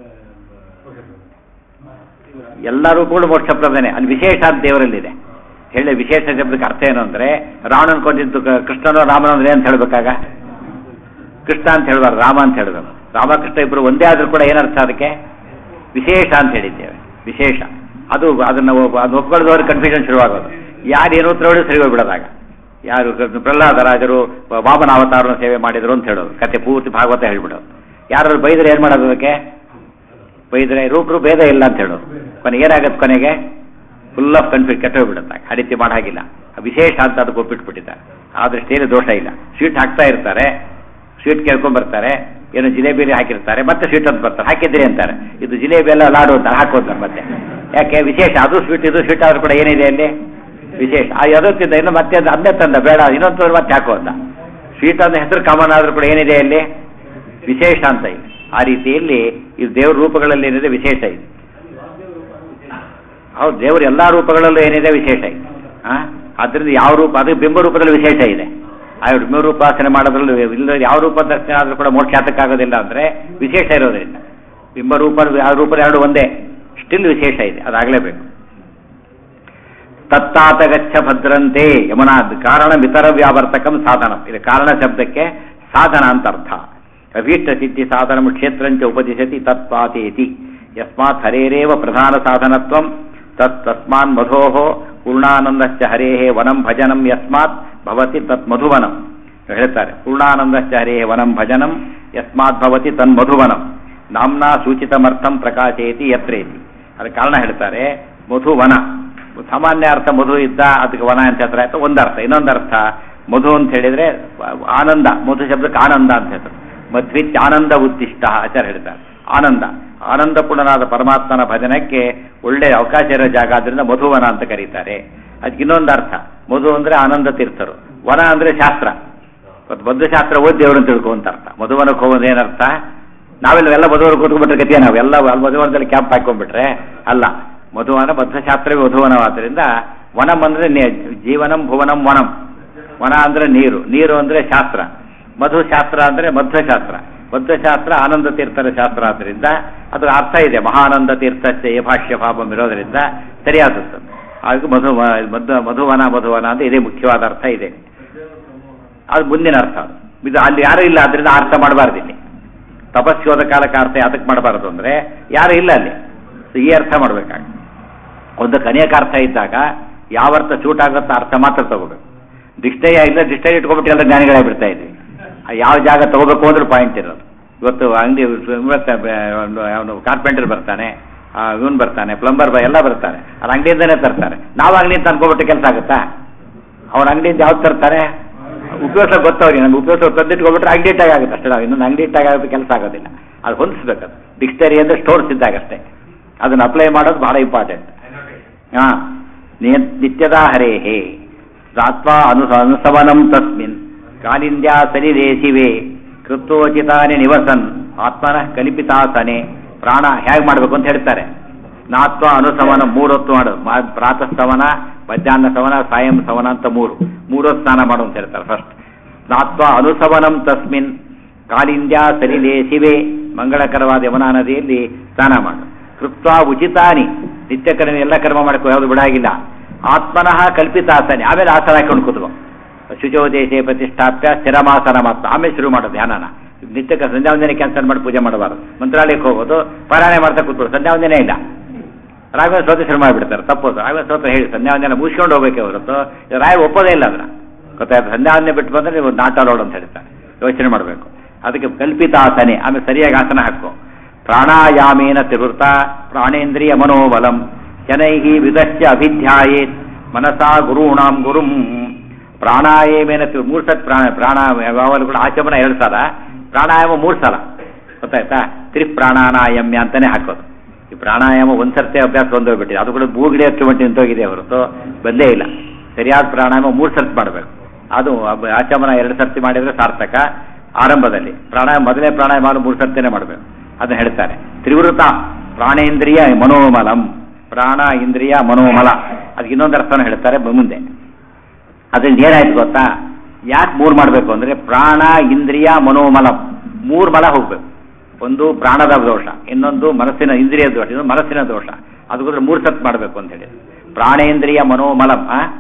ಎಲ್ಲ ರೂಪಗಳು ಮೋಕ್ಷಪ್ರದನೆ ಅಲ್ಲಿ ವಿಶೇಷ ಅಂತ ದೇವರಲ್ಲಿದೆ ಹೇಳಿ ವಿಶೇಷ ಶಬ್ದಕ್ಕೆ ಅರ್ಥ ಏನು ಅಂದ್ರೆ ರಾವಣನ್ ಕೊಂದಿದ್ದು ಕ- ಕೃಷ್ಣನೋ ರಾಮನೋ ಅಂದ್ರೆ ಅಂತ ಹೇಳ್ಬೇಕಾಗ ಕೃಷ್ಣ ಅಂತ ಹೇಳ್ಬಾರ್ದು ರಾಮ ಅಂತ ಹೇಳ್ಬೇಕು ರಾಮಕೃಷ್ಣ ಇಬ್ರು ಒಂದೇ ಆದ್ರೂ ಕೂಡ ಏನರ್ಥ ಅದಕ್ಕೆ ವಿಶೇಷ ಅಂತ ಹೇಳಿದ್ದೇವೆ ವಿಶೇಷ ಅದು ಅದನ್ನ ಒಬ್ಬ- ಅದು ಒಪ್ಕೊಳ್ಳೋದವ್ರಿಗೆ ಕನ್ಫ್ಯೂಷನ್ ಶುರುವಾಗೋದು ಯಾರು ಏನು ಉತ್ತರ ಹೊಡೆದು ಸರಿ ಹೋಗ್ಬಿಡೋದಾಗ ಯಾರು ಕ- ಪ್ರಹ್ಲಾದ ರಾಜರು ವಾಮನ ಅವತಾರನ ಸೇವೆ ಮಾಡಿದ್ರು ಅಂತ ಹೇಳೋದು ಕತೆ ಪೂರ್ತಿ ಭಾಗವತ ಹೇಳ್ಬಿಡೋದು ಯಾರು ಬೈದ್ರೆ ಏನ್ ಮಾಡೋದು ಅದಕ್ಕೆ ಬೈದ್ರೆ ರೂಪರು ಭೇದ ಇಲ್ಲ ಅಂತ ಹೇಳೋದು ಕೊನೆಗೆ ಏನಾಗತ್ತೆ ಕೊನೆಗೆ ಫುಲ್ ಆಫ್ ಕನ್ಫ್ಯೂಸ್ ಕೆಟ್ಟ ಹೋಗ್ಬಿಡುತ್ತೆ ಆ ರೀತಿ ಮಾಡೋ ಹಾಗಿಲ್ಲ ವಿಶೇಷ ಅಂತ ಅದಕ್ಕೆ ಒಪ್ಪಿಟ್ಬಿಟ್ಟಿದ್ದಾರೆ ಆ ದೃಷ್ಟಿಯಲ್ಲಿ ದೋಷ ಇಲ್ಲ ಸ್ವೀಟ್ ಹಾಕ್ತಾ ಇರ್ತಾರೆ ಸ್ವೀಟ್ ಕೇಳ್ಕೊಂಡ್ ಬರ್ತಾರೆ ಏನೋ ಜಿಲೇಬಿ ಹಾಕಿರ್ತಾರೆ ಮತ್ತೆ ಸ್ವೀಟ್ ಅಂತ ಬರ್ತಾರೆ ಹಾಕಿದ್ರಿ ಅಂತಾರೆ ಇದು ಜಿಲೇಬಿ ಎಲ್ಲ ಲಾಡು ಅಂತ ಹಾಕೋತಾರೆ ಮತ್ತೆ ಯಾಕೆ ವಿಶೇಷ ಅದು ಸ್ವೀಟ್ ಇದು ಸ್ವೀಟ್ ಆದ್ರೂ ಕೂಡ ಏನಿದೆ ಅಲ್ಲಿ ವಿಶೇಷ ಆ ಯಾವ್ದೊತ್ತಿದ್ದ ಇನ್ನು ಮತ್ತೆ ಅದು ಅದನ್ನೇ ತಂದ ಬೇಡ ಇನ್ನೊಂದು ತಂದ್ರೆ ಮತ್ತೆ ಹಾಕೋ ಅಂತ ಸ್ವೀಟ್ ಅನ್ನೋ ಹೆಸರು ಕಾಮನ್ ಆದ್ರೂ ಕೂಡ ಏನಿದೆ ಅಲ್ಲಿ ವಿಶೇಷ ಅಂತ ಇದೆ ಆ ರೀತಿಯಲ್ಲಿ ಇದು ದೇವ್ರ ರೂಪಗಳಲ್ಲಿ ಏನಿದೆ ವಿಶೇಷ ಇದೆ ಹೌದು ದೇವ್ರ ಎಲ್ಲಾ ರೂಪಗಳಲ್ಲೂ ಏನಿದೆ ವಿಶೇಷ ಇದೆ ಆ ಅದರಿಂದ ಯಾವ ರೂಪ ಅದು ಬಿಂಬ ರೂಪದಲ್ಲಿ ವಿಶೇಷ ಇದೆ ಆ ಬಿಂಬ ರೂಪಾಸನೆ ಮಾಡೋದ್ರಲ್ಲಿ ಇಲ್ಲ ಯಾವ ರೂಪ ದರ್ಶನ ಆದ್ರೂ ಕೂಡ ಮೋಕ್ಷಾತಕ್ಕಾಗೋದಿಲ್ಲ ಅಂದ್ರೆ ವಿಶೇಷ ಇರೋದ್ರಿಂದ ಬಿಂಬರೂಪ ರೂಪ ಎರಡು ಒಂದೇ ಸ್ಟಿಲ್ ವಿಶೇಷ ಇದೆ ಅದಾಗಲೇಬೇಕು ತತ್ತಾತಗಚ್ಚ ಭದ್ರಂತೆ ಯಮುನಾ ಕಾರಣ ಮಿತರ ವ್ಯಾವರ್ತಕಂ ಸಾಧನ ಇದು ಕಾರಣ ಶಬ್ದಕ್ಕೆ ಸಾಧನ ಅಂತ ಅರ್ಥ ಅಭೀಷ್ಟ ಸಿದ್ಧಿ ಸಾಧನ ಕ್ಷೇತ್ರಂಚ ಉಪದಿಶತಿ ತತ್ಪಾತೇತಿ ಯಸ್ಮಾತ್ ಹರೇರೇವ ಪ್ರಧಾನ ಸಾಧನತ್ವಂ ತತ್ ತಸ್ಮಾನ್ ಮಧೋಃ ಪೂರ್ಣಾನಂದಶ್ಚ ಹರೇಃ ವನಂ ಭಜನಂ ಯಸ್ಮಾತ್ ಭವತಿ ತತ್ ಮಧುವನಂ ಹೇಳ್ತಾರೆ ಪೂರ್ಣಾನಂದಶ್ಚ ಹರೇಃ ವನಂ ಭಜನಂ ಯಸ್ಮಾತ್ ಭವತಿ ತನ್ ಮಧುವನಂ ನಾಮ್ನಾ ಸೂಚಿತಮರ್ಥಂ ಪ್ರಕಾಶಯತಿ ಯತ್ರೇತಿ ಅದಕ್ಕೆ ಕಾರಣ ಹೇಳ್ತಾರೆ ಮಧುವನ ಸಾಮಾನ್ಯ ಅರ್ಥ ಮಧು ಇದ್ದ ಅದಕ್ಕೆ ವನ ಅಂತ ಹೆಸರು ಆಯ್ತು ಒಂದರ್ಥ ಇನ್ನೊಂದು ಅರ್ಥ ಮಧು ಅಂತ ಹೇಳಿದ್ರೆ ಆನಂದ ಮಧು ಶಬ್ದಕ್ಕೆ ಆನಂದ ಅಂತ ಹೆಸರು ಮಧ್ವಿತ್ ಆನಂದ ಉದ್ದಿಷ್ಟ ಆಚಾರ್ಯ ಹೇಳ್ತಾರೆ ಆನಂದ ಆನಂದಪೂರ್ಣನಾದ ಪರಮಾತ್ಮನ ಭಜನಕ್ಕೆ ಒಳ್ಳೆ ಅವಕಾಶ ಇರೋ ಜಾಗ ಆದ್ರಿಂದ ಮಧುವನ ಅಂತ ಕರೀತಾರೆ ಅದಕ್ಕೆ ಇನ್ನೊಂದು ಅರ್ಥ ಮಧು ಅಂದ್ರೆ ಆನಂದ ತೀರ್ಥರು ವನ ಅಂದ್ರೆ ಶಾಸ್ತ್ರ ಇವತ್ತು ಬದ್ಧಶಾಸ್ತ್ರ ಓದಿ ದೇವರನ್ನು ತಿಳ್ಕೊ ಅಂತ ಅರ್ಥ ಮಧುವನಕ್ಕೆ ಹೋಗೋದು ಏನರ್ಥ ನಾವೆಲ್ಲ ಎಲ್ಲ ಮಧುವನ ಕೂತ್ಕೊಂಡ್ಬಿಟ್ರೆ ಗತಿಯ ನಾವು ಎಲ್ಲ ಮಧುವನದಲ್ಲಿ ಕ್ಯಾಂಪ್ ಹಾಕೊಂಡ್ಬಿಟ್ರೆ ಅಲ್ಲ ಮಧುವನ ಬದ್ಧಶಾಸ್ತ್ರವೇ ಮಧುವನವಾದ್ರಿಂದ ವನಂ ಅಂದ್ರೆ ಜೀವನಂ ಭುವನಂ ವನಂ ವನ ಅಂದ್ರೆ ನೀರು ನೀರು ಅಂದ್ರೆ ಶಾಸ್ತ್ರ ಮಧು ಶಾಸ್ತ್ರ ಅಂದ್ರೆ ಮಧ್ವಶಾಸ್ತ್ರ ಮಧ್ವಶಾಸ್ತ್ರ ಆನಂದ ತೀರ್ಥರ ಶಾಸ್ತ್ರ ಆದ್ದರಿಂದ ಅದರ ಅರ್ಥ ಇದೆ ಮಹಾನಂದ ತೀರ್ಥಕ್ಕೆ ಭಾಷ್ಯ ಭಾವಂ ಇರೋದರಿಂದ ಸರಿಯಾದದ್ದು ಹಾಗೆ ಮಧು ಮಧ್ವ ಮಧುವನ ಮಧುವನ ಅಂತ ಇದೇ ಮುಖ್ಯವಾದ ಅರ್ಥ ಇದೆ ಅದು ಮುಂದಿನ ಅರ್ಥ ಇದು ಅಲ್ಲಿ ಯಾರು ಇಲ್ಲ ಅದರಿಂದ ಅರ್ಥ ಮಾಡಬಾರ್ದು ಇಲ್ಲಿ ತಪಸ್ಯೋದ ಕಾಲಕ್ಕೆ ಅರ್ಥ ಯಾತಕ್ಕೆ ಮಾಡಬಾರದು ಅಂದ್ರೆ ಯಾರು ಇಲ್ಲ ಅಲ್ಲಿ ಈ ಅರ್ಥ ಮಾಡ್ಬೇಕಾಗ ಒಂದಕ್ಕೆ ಅನೇಕ ಅರ್ಥ ಇದ್ದಾಗ ಯಾವ ಅರ್ಥ ಚೂಟ್ ಆಗುತ್ತೋ ಅರ್ಥ ಮಾತ್ರ ತಗೋಬೇಕು ಡಿಕ್ಷನರಿ ಆಗಿಲ್ಲ ಡಿಕ್ಷನರಿ ಇಟ್ಕೊಂಡ್ಬಿಟ್ಟು ಎಲ್ಲ ಜ್ಞಾನಿಗಳೇ ಬಿಡ್ತಾ ಇದ್ವಿ ಯಾವ ಜಾಗ ತಗೋಬೇಕು ಅಂದ್ರೆ ಪಾಯಿಂಟ್ ಇರೋದು ಇವತ್ತು ಅಂಗಡಿ ಅವನು ಕಾರ್ಪೆಂಟರ್ ಬರ್ತಾನೆ ಇವನು ಬರ್ತಾನೆ ಪ್ಲಂಬರ್ ಎಲ್ಲ ಬರ್ತಾರೆ ಅದು ಅಂಗಡಿಯಿಂದನೇ ತರ್ತಾರೆ ನಾವು ಅಂಗಡಿಯಿಂದ ತಂದ್ಕೊಬಿಟ್ಟು ಕೆಲಸ ಆಗುತ್ತಾ ಅವ್ರ ಅಂಗಡಿಯಿಂದ ಯಾವ್ದು ತರ್ತಾರೆ ಉಪಯೋಗ ಗೊತ್ತವ್ರಿಗೆ ನಮ್ಗೆ ಉಪಯೋಗ ತಂದಿಟ್ಕೊಬಿಟ್ರೆ ಅಂಗಡಿ ಇಟ್ಟಾಗ ಆಗುತ್ತೆ ಅಷ್ಟೇ ನಾವು ಇನ್ನೊಂದು ಅಂಗಡಿ ಇಟ್ಟಾಗ ಆಗುತ್ತೆ ಕೆಲಸ ಆಗೋದಿಲ್ಲ ಅದು ಹೊಂದಿಸ್ಬೇಕದು ಡಿಕ್ಷನರಿ ಅಂದರೆ ಸ್ಟೋರ್ಸ್ ಇದ್ದಾಗ ಅಷ್ಟೇ ಅದನ್ನ ಅಪ್ಲೈ ಮಾಡೋದು ಬಹಳ ಇಂಪಾರ್ಟೆಂಟ್ ಹಾ ನಿತ್ಯದ ಹರೇಹೇ ರಾತ್ವಾ ಅನು ಅನುಸವನಂ ತಸ್ಮಿನ್ ಕಾಲಿಂದ್ಯಾ ಸರಿದೇಶಿವೆ ಕೃತ್ವೋಚಿತಾನೆ ನಿವಸನ್ ಆತ್ಮನ ಕಲಿಪಿತಾಸನೆ ಪ್ರಾಣ ಹೇಗೆ ಮಾಡಬೇಕು ಅಂತ ಹೇಳ್ತಾರೆ ನಾತ್ವ ಅನುಸವನ ಮೂರೊತ್ತು ಮಾಡು ಪ್ರಾತಃ ಸವನ ಮಧ್ಯಾಹ್ನ ಸವನ ಸಾಯಂ ಸವನ ಅಂತ ಮೂರು ಮೂರೊತ್ತು ಸ್ನಾನ ಮಾಡು ಅಂತ ಹೇಳ್ತಾರೆ ಫಸ್ಟ್ ನಾತ್ವ ಅನುಸವನಂ ತಸ್ಮಿನ್ ಕಾಲಿಂದ್ಯಾ ಸರಿಲೇಸಿವೆ ಮಂಗಳಕರವಾದ ಯಮುನಾ ನದಿಯಲ್ಲಿ ಸ್ನಾನ ಮಾಡು ಕೃತ್ವ ಉಚಿತಾನಿ ನಿತ್ಯ ಕರ್ಮ ಎಲ್ಲ ಕರ್ಮ ಮಾಡ್ಕೋ ಯಾವುದು ಬಿಡಾಗಿಲ್ಲ ಆತ್ಮನಃ ಕಲ್ಪಿತಾಸನೆ ಆಮೇಲೆ ಆಸನ ಹಾಕೊಂಡು ಕೂತ್ಕೋ ಶುಚೋದೇಶೆ ಪ್ರತಿಷ್ಠಾಪ್ಯ ಸ್ಥಿರಮಾಸನ ಮಾತ್ರ ಆಮೇಲೆ ಶುರು ಮಾಡೋದು ಧ್ಯಾನನ ನಿತ್ಯ ಸಂಧ್ಯಾವಂದನೆ ಕ್ಯಾನ್ಸಲ್ ಮಾಡಿ ಪೂಜೆ ಮಾಡಬಾರ್ದು ಮಂತ್ರಾಲಯಕ್ಕೆ ಹೋಗೋದು ಪಾರಾಯಣ ಮಾಡ್ತಾ ಕೂತ್ಬಿಡು ಸಂಧ್ಯಾವಂದನೆ ಇಲ್ಲ ರಾಘವೇಂದ್ರ ಸ್ತೋತ್ರ ಶುರು ಮಾಡಿಬಿಡ್ತಾರೆ ತಪ್ಪೋದು ರಾಘವೇಂದ್ರ ಸ್ತೋತ್ರ ಹೇಳಿ ಸಂಧ್ಯಾವಂದನೆ ಮುಗಿಸ್ಕೊಂಡು ಹೋಗ್ಬೇಕೆ ಹೊರತು ರಾಯ ಒಪ್ಪೋದೇ ಇಲ್ಲ ಅದನ್ನ ಗೊತ್ತಾಯ್ತು ಸಂಧ್ಯಾವಂದನೆ ಬಿಟ್ಟು ಬಂದ್ರೆ ನೀವು ನಾಟ ರೋಡ್ ಅಂತ ಹೇಳ್ತಾರೆ ಯೋಚನೆ ಮಾಡಬೇಕು ಅದಕ್ಕೆ ಕಲ್ಪಿತಾಸನೆ ಆಮೇಲೆ ಸರಿಯಾಗಿ ಆಸನ ಹಾಕೋ ಪ್ರಾಣಾಯಾಮೇನ ತಿರುರ್ತ ಪ್ರಾಣೇಂದ್ರಿಯ ಮನೋಬಲಂ ಜನೈಹಿ ವಿದಶ್ಚ ಅಭಿಧ್ಯಾಯೇತ್ ಮನಸಾ ಗುರುಣಾಂ ಗುರುಂ ಪ್ರಾಣಾಯಾಮೇನ ಮೂರು ಸತ್ ಪ್ರಾಣ ಪ್ರಾಣ ಯಾವಾಗಲೂ ಕೂಡ ಆಚಮನ ಎರಡು ಸಲ ಪ್ರಾಣಾಯಾಮ ಮೂರು ಸಲ ಗೊತ್ತಾಯ್ತಾ ತ್ರಿಪ್ರಾಣಾನಾಯಮ್ಯ ಅಂತಾನೆ ಹಾಕೋದು ಈ ಪ್ರಾಣಾಯಾಮ ಒಂದ್ಸರ್ತಿ ಅಭ್ಯಾಸ ಬಂದೋಗ್ಬಿಟ್ಟಿದೆ ಅದು ಕೂಡ ಬೂಗಿಡಿ ಹಚ್ಚು ಮಟ್ಟಿ ನಿಂತೋಗಿದೆ ಹೊರತು ಬಂದೇ ಇಲ್ಲ ಸರಿಯಾದ ಪ್ರಾಣಾಯಾಮ ಮೂರು ಸರ್ತಿ ಮಾಡಬೇಕು ಅದು ಆಚಮನ ಎರಡು ಸರ್ತಿ ಮಾಡಿದ್ರೆ ಸಾರ್ಥಕ ಆರಂಭದಲ್ಲಿ ಪ್ರಾಣಾಯಾಮ ಮೊದಲನೇ ಪ್ರಾಣಾಯಾಮ ಮೂರು ಸರ್ತಿನೇ ಮಾಡಬೇಕು ಅದನ್ನ ಹೇಳ್ತಾರೆ ತ್ರಿವೃತ ಪ್ರಾಣೇಂದ್ರಿಯ ಮನೋಮಲಂ ಪ್ರಾಣ ಇಂದ್ರಿಯ ಮನೋಮಲ ಅದಕ್ಕೆ ಇನ್ನೊಂದು ಅರ್ಥನ ಹೇಳ್ತಾರೆ ಮುಂದೆ ಅದ್ರಿಂದ ಏನಾಯ್ತು ಗೊತ್ತಾ ಯಾಕೆ ಮೂರು ಮಾಡಬೇಕು ಅಂದ್ರೆ ಪ್ರಾಣ ಇಂದ್ರಿಯ ಮನೋಮಲ ಮೂರು ಮಲ ಹೋಗ್ಬೇಕು ಒಂದು ಪ್ರಾಣದ ದೋಷ ಇನ್ನೊಂದು ಮನಸ್ಸಿನ ಇಂದ್ರಿಯ ದೋಷ ಇನ್ನೊಂದು ಮನಸ್ಸಿನ ದೋಷ ಅದಕ್ಕೋಸ್ಕರ ಮೂರು ಸತ್ ಮಾಡಬೇಕು ಅಂತ ಹೇಳಿ ಪ್ರಾಣೇಂದ್ರಿಯ ಮನೋಮಲಂ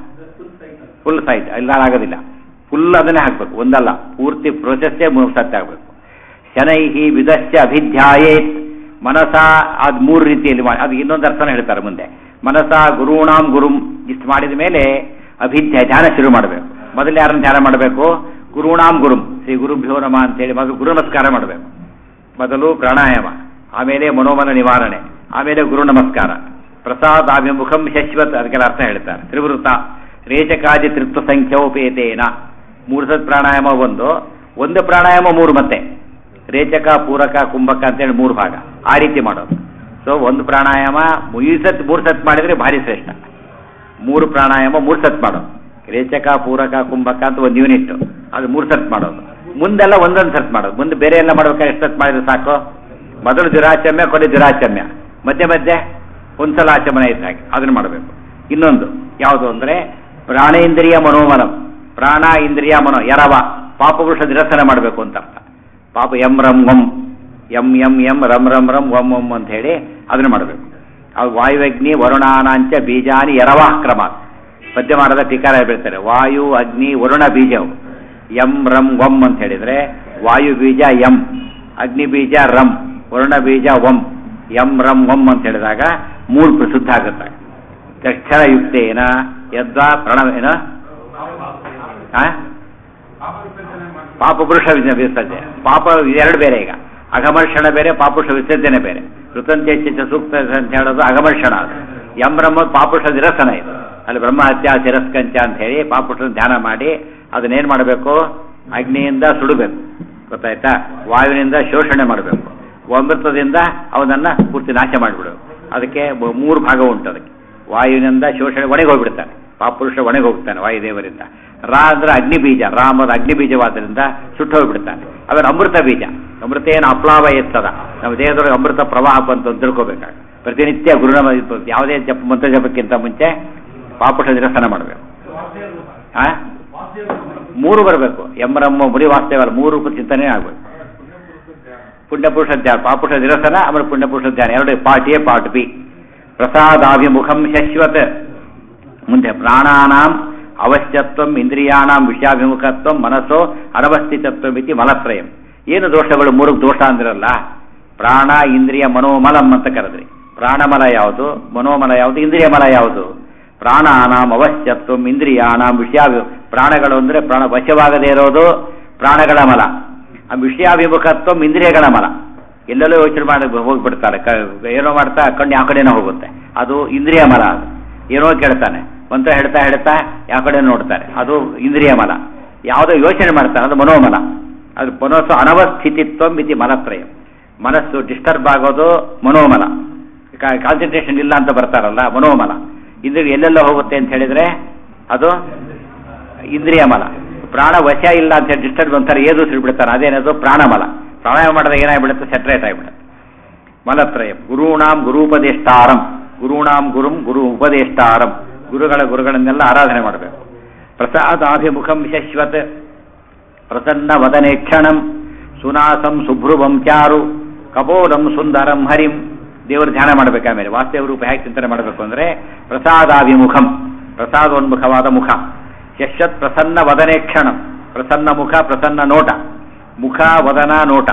ಫುಲ್ ಸೈಟ್ ಇಲ್ಲ ಆಗೋದಿಲ್ಲ ಫುಲ್ ಅದನ್ನೇ ಹಾಕ್ಬೇಕು ಒಂದಲ್ಲ ಪೂರ್ತಿ ಪ್ರೋಸೆಸ್ಸೇ ಮೂರು ಸತ್ಯ ಆಗಬೇಕು ಶನೈಹಿ ವಿದಶ್ಚ ಅಭಿಧ್ಯಾಯೇತ್ ಮನಸ ಅದು ಮೂರು ರೀತಿಯಲ್ಲಿ ಮಾಡಿ ಅದು ಇನ್ನೊಂದು ಅರ್ಥನ ಹೇಳ್ತಾರೆ ಮುಂದೆ ಮನಸ ಗುರುಣಾಂ ಗುರುಂ ಇಷ್ಟು ಮಾಡಿದ ಮೇಲೆ ಅಭಿಧ್ಯ ಧ್ಯಾನ ಶುರು ಮಾಡಬೇಕು ಮೊದಲು ಯಾರನ್ನು ಧ್ಯಾನ ಮಾಡಬೇಕು ಗುರುಣಾಂ ಗುರುಂ ಶ್ರೀ ಗುರುಭ್ಯೋ ನಮ ಅಂತೇಳಿ ಮೊದಲು ಗುರು ನಮಸ್ಕಾರ ಮಾಡಬೇಕು ಮೊದಲು ಪ್ರಾಣಾಯಾಮ ಆಮೇಲೆ ಮನೋಮನ ನಿವಾರಣೆ ಆಮೇಲೆ ಗುರು ನಮಸ್ಕಾರ ಪ್ರಸಾದ್ ಅಭಿಮುಖಂ ಶಶ್ವತ್ ಅದಕ್ಕೆಲ್ಲ ಅರ್ಥ ಹೇಳ್ತಾರೆ ತ್ರಿವೃತ ರೇಚಕಾದಿ ತೃತ್ವ ಸಂಖ್ಯೋಪೇತೇನ ಮೂರು ಸತ್ ಪ್ರಾಣಾಯಾಮ ಒಂದು ಒಂದು ಪ್ರಾಣಾಯಾಮ ಮೂರು ಮತ್ತೆ ರೇಚಕ ಪೂರಕ ಕುಂಭಕ ಅಂತೇಳಿ ಮೂರು ಭಾಗ ಆ ರೀತಿ ಮಾಡೋದು ಸೊ ಒಂದು ಪ್ರಾಣಾಯಾಮ ಈ ಸತ್ ಮೂರು ಸತ್ ಮಾಡಿದ್ರೆ ಭಾರಿ ಶ್ರೇಷ್ಠ ಮೂರು ಪ್ರಾಣಾಯಾಮ ಮೂರು ಸತ್ ಮಾಡೋದು ರೇಚಕ ಪೂರಕ ಕುಂಭಕ ಅಂತ ಒಂದು ಯೂನಿಟ್ ಅದು ಮೂರು ಸರ್ತ್ ಮಾಡೋದು ಮುಂದೆಲ್ಲ ಒಂದೊಂದು ಸರ್ತ್ ಮಾಡೋದು ಮುಂದೆ ಬೇರೆ ಎಲ್ಲ ಮಾಡ್ಬೇಕಾದ್ರೆ ಎಷ್ಟು ಸರ್ತ್ ಮಾಡಿದ್ರೆ ಸಾಕು ಮೊದಲು ದುರಾಚಮ್ಯ ಕೊನೆ ದುರಾಚಮ್ಯ ಮಧ್ಯೆ ಮಧ್ಯೆ ಒಂದ್ಸಲ ಆಚಮನ ಇದ್ದ ಹಾಗೆ ಅದನ್ನ ಮಾಡಬೇಕು ಇನ್ನೊಂದು ಯಾವುದು ಅಂದ್ರೆ ಪ್ರಾಣೇಂದ್ರಿಯ ಮನೋಮನಂ ಪ್ರಾಣ ಇಂದ್ರಿಯ ಮನೋ ಎರವ ಪಾಪಪುರುಷ ನಿರಸನ ಮಾಡಬೇಕು ಅಂತ ಅರ್ಥ ಪಾಪ ಎಂ ರಂ ಒಂ ಎಂ ಎಂ ಎಂ ರಮ್ ರಮ್ ರಮ್ ಒಮ್ ಒಮ್ ಅಂತ ಹೇಳಿ ಅದನ್ನ ಮಾಡಬೇಕು ಅವು ವಾಯುವಗ್ನಿ ವರುಣಾನಾಂಚ ಬೀಜಾನಿ ಎರವಾಹ ಕ್ರಮ ಪದ್ಯಮಾನದ ಟೀಕಾರ ಬೀಳ್ತಾರೆ ವಾಯು ಅಗ್ನಿ ವರುಣ ಬೀಜವು ಎಂ ರಂ ಒಂ ಅಂತ ಹೇಳಿದ್ರೆ ವಾಯು ಬೀಜ ಎಂ ಅಗ್ನಿ ಬೀಜ ರಂ ವರುಣ ಬೀಜ ಒಂ ಎಂ ರಂ ಒಂ ಅಂತ ಹೇಳಿದಾಗ ಮೂರು ಪ್ರಸಿದ್ಧ ಆಗುತ್ತೆ ಅಕ್ಷರಯುಕ್ತೇನ ಯದ್ವಾ ಪ್ರಣವೇನ ಆ? ಪಾಪ ಪುರುಷ ವಿಸ- ವಿಸರ್ಜನೆ ಪಾಪ ಎರಡು ಬೇರೆ ಈಗ ಅಗಮರ್ಷಣ ಬೇರೆ ಪಾಪುರುಷ ವಿಸರ್ಜನೆ ಬೇರೆ ಋತಂತ್ಯಚಿತ ಸೂಕ್ತ ಅಂತ ಹೇಳೋದು ಅಗಮರ್ಷಣ ಅದು ಎಂ ಬ್ರಹ್ಮ ಪಾಪುರುಷ ನಿರಸನ ಇದು ಅಲ್ಲಿ ಬ್ರಹ್ಮಹತ್ಯ ತಿರಸ್ಕಂಚ ಅಂತ ಹೇಳಿ ಪಾಪುರುಷನ ಧ್ಯಾನ ಮಾಡಿ ಅದನ್ನೇನು ಮಾಡಬೇಕು ಅಗ್ನಿಯಿಂದ ಸುಡಬೇಕು ಗೊತ್ತಾಯ್ತಾ ವಾಯುವಿನಿಂದ ಶೋಷಣೆ ಮಾಡಬೇಕು ಅಮೃತದಿಂದ ಅವನನ್ನ ಪೂರ್ತಿ ನಾಶ ಮಾಡಿಬಿಡಬೇಕು ಅದಕ್ಕೆ ಮೂ- ಮೂರು ಭಾಗ ಉಂಟು ಅದಕ್ಕೆ ವಾಯುವಿನಿಂದ ಶೋಷಣೆ ಒಣಗಿ ಹೋಗ್ಬಿಡ್ತಾನೆ ಪಾಪುರುಷ ಒಣಗಿ ಹೋಗ್ತಾನೆ ವಾಯುದೇವರಿಂದ ರಾ ಅಂದ್ರೆ ಅಗ್ನಿ ಬೀಜ ರಾಮದ ಅಗ್ನಿ ಬೀಜವಾದ್ರಿಂದ ಸುಟ್ಟು ಹೋಗ್ಬಿಡ್ತಾನೆ ಅವನ ಅಮೃತ ಬೀಜ ಅಮೃತ ಏನು ಅಪ್ಲಾವ ಎತ್ತದ ನಮ್ಮ ದೇಹದೊಳಗೆ ಅಮೃತ ಪ್ರವಾಹ ಬಂತು ಅಂತ ತಿಳ್ಕೊಬೇಕಾಗ ಪ್ರತಿನಿತ್ಯ ಗುರುನಾಮ ಯಾವುದೇ ಜಪ ಮಂತ್ರ ಜಪಕ್ಕಿಂತ ಮುಂಚೆ ಪಾಪುಷ ನಿರಸನ ಮಾಡಬೇಕು ಆ ಮೂರು ಬರಬೇಕು ಎಮ್ಮರಮ್ಮ ಮುಡಿ ವಾಸ್ತೇವಲ್ಲ ಮೂರು ರೂಪ ಚಿಂತನೆ ಆಗಬೇಕು ಪುಣ್ಯಪುರುಷ ಧ್ಯಾನ ಪಾಪುಷ ನಿರಸನ ಆಮೇಲೆ ಪುಣ್ಯಪುರುಷ ಧ್ಯಾನ ಎರಡು ಪಾರ್ಟ್ ಎ ಪಾರ್ಟ್ ಬಿ ಪ್ರಸಾದಾಭಿಮುಖಂ ಶಶ್ವತ್ ಮುಂದೆ ಪ್ರಾಣಾನಾಂ ಅವಶ್ಯತ್ವಂ ಇಂದ್ರಿಯಾಣಾಂ ವಿಷಯಾಭಿಮುಖತ್ವಂ ಮನಸ್ಸೋ ಅನವಸ್ಥಿತತ್ವಂ ಇತಿ ಮಲತ್ರಯಂ ಏನು ದೋಷಗಳು ಮೂರು ದೋಷ ಅಂದಿರಲ್ಲ ಪ್ರಾಣ ಇಂದ್ರಿಯ ಮನೋಮಲಂ ಅಂತ ಕರೆದ್ರಿ ಪ್ರಾಣಮಲ ಯಾವುದು ಮನೋಮಲ ಯಾವುದು ಇಂದ್ರಿಯ ಮಲ ಯಾವುದು ಪ್ರಾಣಾನಾಂ ಅವಶ್ಯತ್ವಂ ಇಂದ್ರಿಯಾಣಾಂ ವಿಷಯಾಭಿ ಪ್ರಾಣಗಳು ಅಂದ್ರೆ ಪ್ರಾಣ ವಶವಾಗದೇ ಇರೋದು ಪ್ರಾಣಗಳ ಮಲ ಆ ವಿಷಯಾಭಿಮುಖತ್ವಂ ಇಂದ್ರಿಯಗಳ ಮಲ ಎಲ್ಲೆಲ್ಲೋ ಯೋಚನೆ ಮಾಡಿ ಹೋಗ್ಬಿಡ್ತಾರೆ ಕ- ಏನೋ ಮಾಡ್ತಾ ಕಣ್ಣು ಯಾವ ಕಡೆನೋ ಹೋಗುತ್ತೆ ಅದು ಇಂದ್ರಿಯ ಮಲ ಅದು ಏನೋ ಕೇಳ್ತಾನೆ ಮಂತ್ರ ಹೇಳ್ತಾ ಹೇಳ್ತಾ ಯಾವ ಕಡೆ ನೋಡ್ತಾರೆ ಅದು ಇಂದ್ರಿಯ ಮಲ ಯಾವುದೋ ಯೋಚನೆ ಮಾಡ್ತಾನೆ ಅದು ಮನೋಮಲ ಅದು ಮನಸ್ಸು ಅನವಸ್ಥಿತಿತ್ವ ಮಿತಿ ಮಲತ್ರಯ ಮನಸ್ಸು ಡಿಸ್ಟರ್ಬ್ ಆಗೋದು ಮನೋಮಲ ಕಾನ್ಸಂಟ್ರೇಷನ್ ಇಲ್ಲ ಅಂತ ಬರ್ತಾರಲ್ಲ ಮನೋಮಲ ಇಂದ್ರಿಯ ಎಲ್ಲೆಲ್ಲ ಹೋಗುತ್ತೆ ಅಂತ ಹೇಳಿದ್ರೆ ಅದು ಇಂದ್ರಿಯ ಮಲ ಪ್ರಾಣ ವಶ ಇಲ್ಲ ಅಂತ ಹೇಳಿ ಡಿಸ್ಟರ್ಬ್ ಅಂತಾರೆ ಏದು ಬಿಡ್ತಾನೆ ಅದೇನದು ಪ್ರಾಣಮಲ ಪ್ರಾಣಾಯಾಮ ಮಾಡಿದಾಗ ಏನಾಗ್ಬಿಡುತ್ತೆ ಸೆಟ್ರೇಟ್ ಆಗಿಬಿಡುತ್ತೆ ಮಲತ್ರಯ ಗುರುಣಾಂ ಗುರುಪದೇಷ್ಟಾರಂ ಗುರುಣಾಂ ಗುರುಂ ಗುರು ಉಪದೇಷ್ಟಾರಂ ಗುರುಗಳ ಗುರುಗಳನ್ನೆಲ್ಲ ಆರಾಧನೆ ಮಾಡಬೇಕು ಪ್ರಸಾದಾಭಿಮುಖಂ ಶಶ್ವತ್ ಪ್ರಸನ್ನ ವದನೆ ಕ್ಷಣಂ ಸುನಾಸಂ ಸುಭ್ರುವಂ ಚಾರು ಕಪೋಲಂ ಸುಂದರಂ ಹರಿಂ ದೇವರ ಧ್ಯಾನ ಮಾಡಬೇಕು ಆಮೇಲೆ ವಾಸ್ತವ ರೂಪ ಹೇಗೆ ಚಿಂತನೆ ಮಾಡಬೇಕು ಅಂದ್ರೆ ಪ್ರಸಾದಾಭಿಮುಖಂ ಪ್ರಸಾದೋನ್ಮುಖವಾದ ಮುಖ ಯಶತ್ ಪ್ರಸನ್ನ ವದನೆ ಕ್ಷಣಂ ಪ್ರಸನ್ನ ಮುಖ ಪ್ರಸನ್ನ ನೋಟ ಮುಖ ವದನ ನೋಟ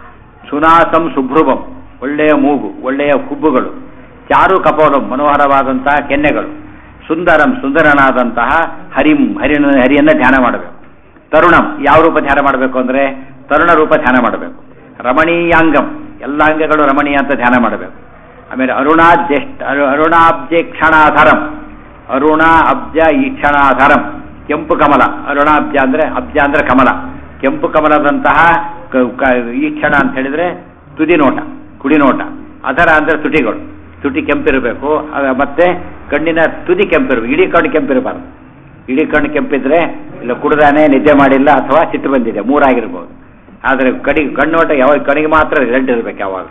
ಸುನಾಸಂ ಸುಭ್ರುವಂ ಒಳ್ಳೆಯ ಮೂಗು ಒಳ್ಳೆಯ ಹುಬ್ಬುಗಳು ಚಾರು ಕಪೋಲಂ ಮನೋಹರವಾದಂತಹ ಕೆನ್ನೆಗಳು ಸುಂದರಂ ಸುಂದರನಾದಂತಹ ಹರಿಂ ಹರಿನ ಹರಿಯನ್ನ ಧ್ಯಾನ ಮಾಡಬೇಕು ತರುಣಂ ಯಾವ ರೂಪ ಧ್ಯಾನ ಮಾಡಬೇಕು ಅಂದ್ರೆ ತರುಣ ರೂಪ ಧ್ಯಾನ ಮಾಡಬೇಕು ರಮಣೀಯಾಂಗಂ ಎಲ್ಲ ಅಂಗಗಳು ರಮಣೀಯ ಅಂತ ಧ್ಯಾನ ಮಾಡಬೇಕು ಆಮೇಲೆ ಅರುಣಾದ್ಯಷ್ಟ ಅರುಣಾಬ್ಜೇಕ್ಷಣಾಧರಂ ಅರುಣ ಅಬ್ಜ ಈಕ್ಷಣಾಧರಂ ಕೆಂಪು ಕಮಲ ಅರುಣಾಬ್ಜ ಅಂದ್ರೆ ಅಬ್ಜ ಅಂದ್ರೆ ಕಮಲ ಕೆಂಪು ಕಮಲದಂತಹ ಕ- ಕ- ಈಕ್ಷಣ ಅಂತ ಹೇಳಿದ್ರೆ ತುದಿ ನೋಟ ಕುಡಿ ನೋಟ ಅದರ ಅಂದ್ರೆ ತುಟಿಗಳು ತುಟಿ ಕೆಂಪಿರಬೇಕು ಅದ- ಮತ್ತೆ ಕಣ್ಣಿನ ತುದಿ ಕೆಂಪಿರಬೇಕು ಇಡೀ ಕಣ್ಣು ಕೆಂಪಿರಬಾರ್ದು ಇಡೀ ಕಣ್ಣು ಕೆಂಪಿದ್ರೆ ಇಲ್ಲ ಕುಡ್ದಾನೆ ನಿದ್ದೆ ಮಾಡಿಲ್ಲ ಅಥವಾ ಸಿಟ್ಟು ಬಂದಿದೆ ಮೂರಾಗಿರ್ಬೋದು ಆದರೆ ಕಡಿ ಕಣ್ಣೋಟ ಯಾವಾಗ ಕಣಿಗೆ ಮಾತ್ರ ರೆಡ್ ಇರಬೇಕು ಯಾವಾಗ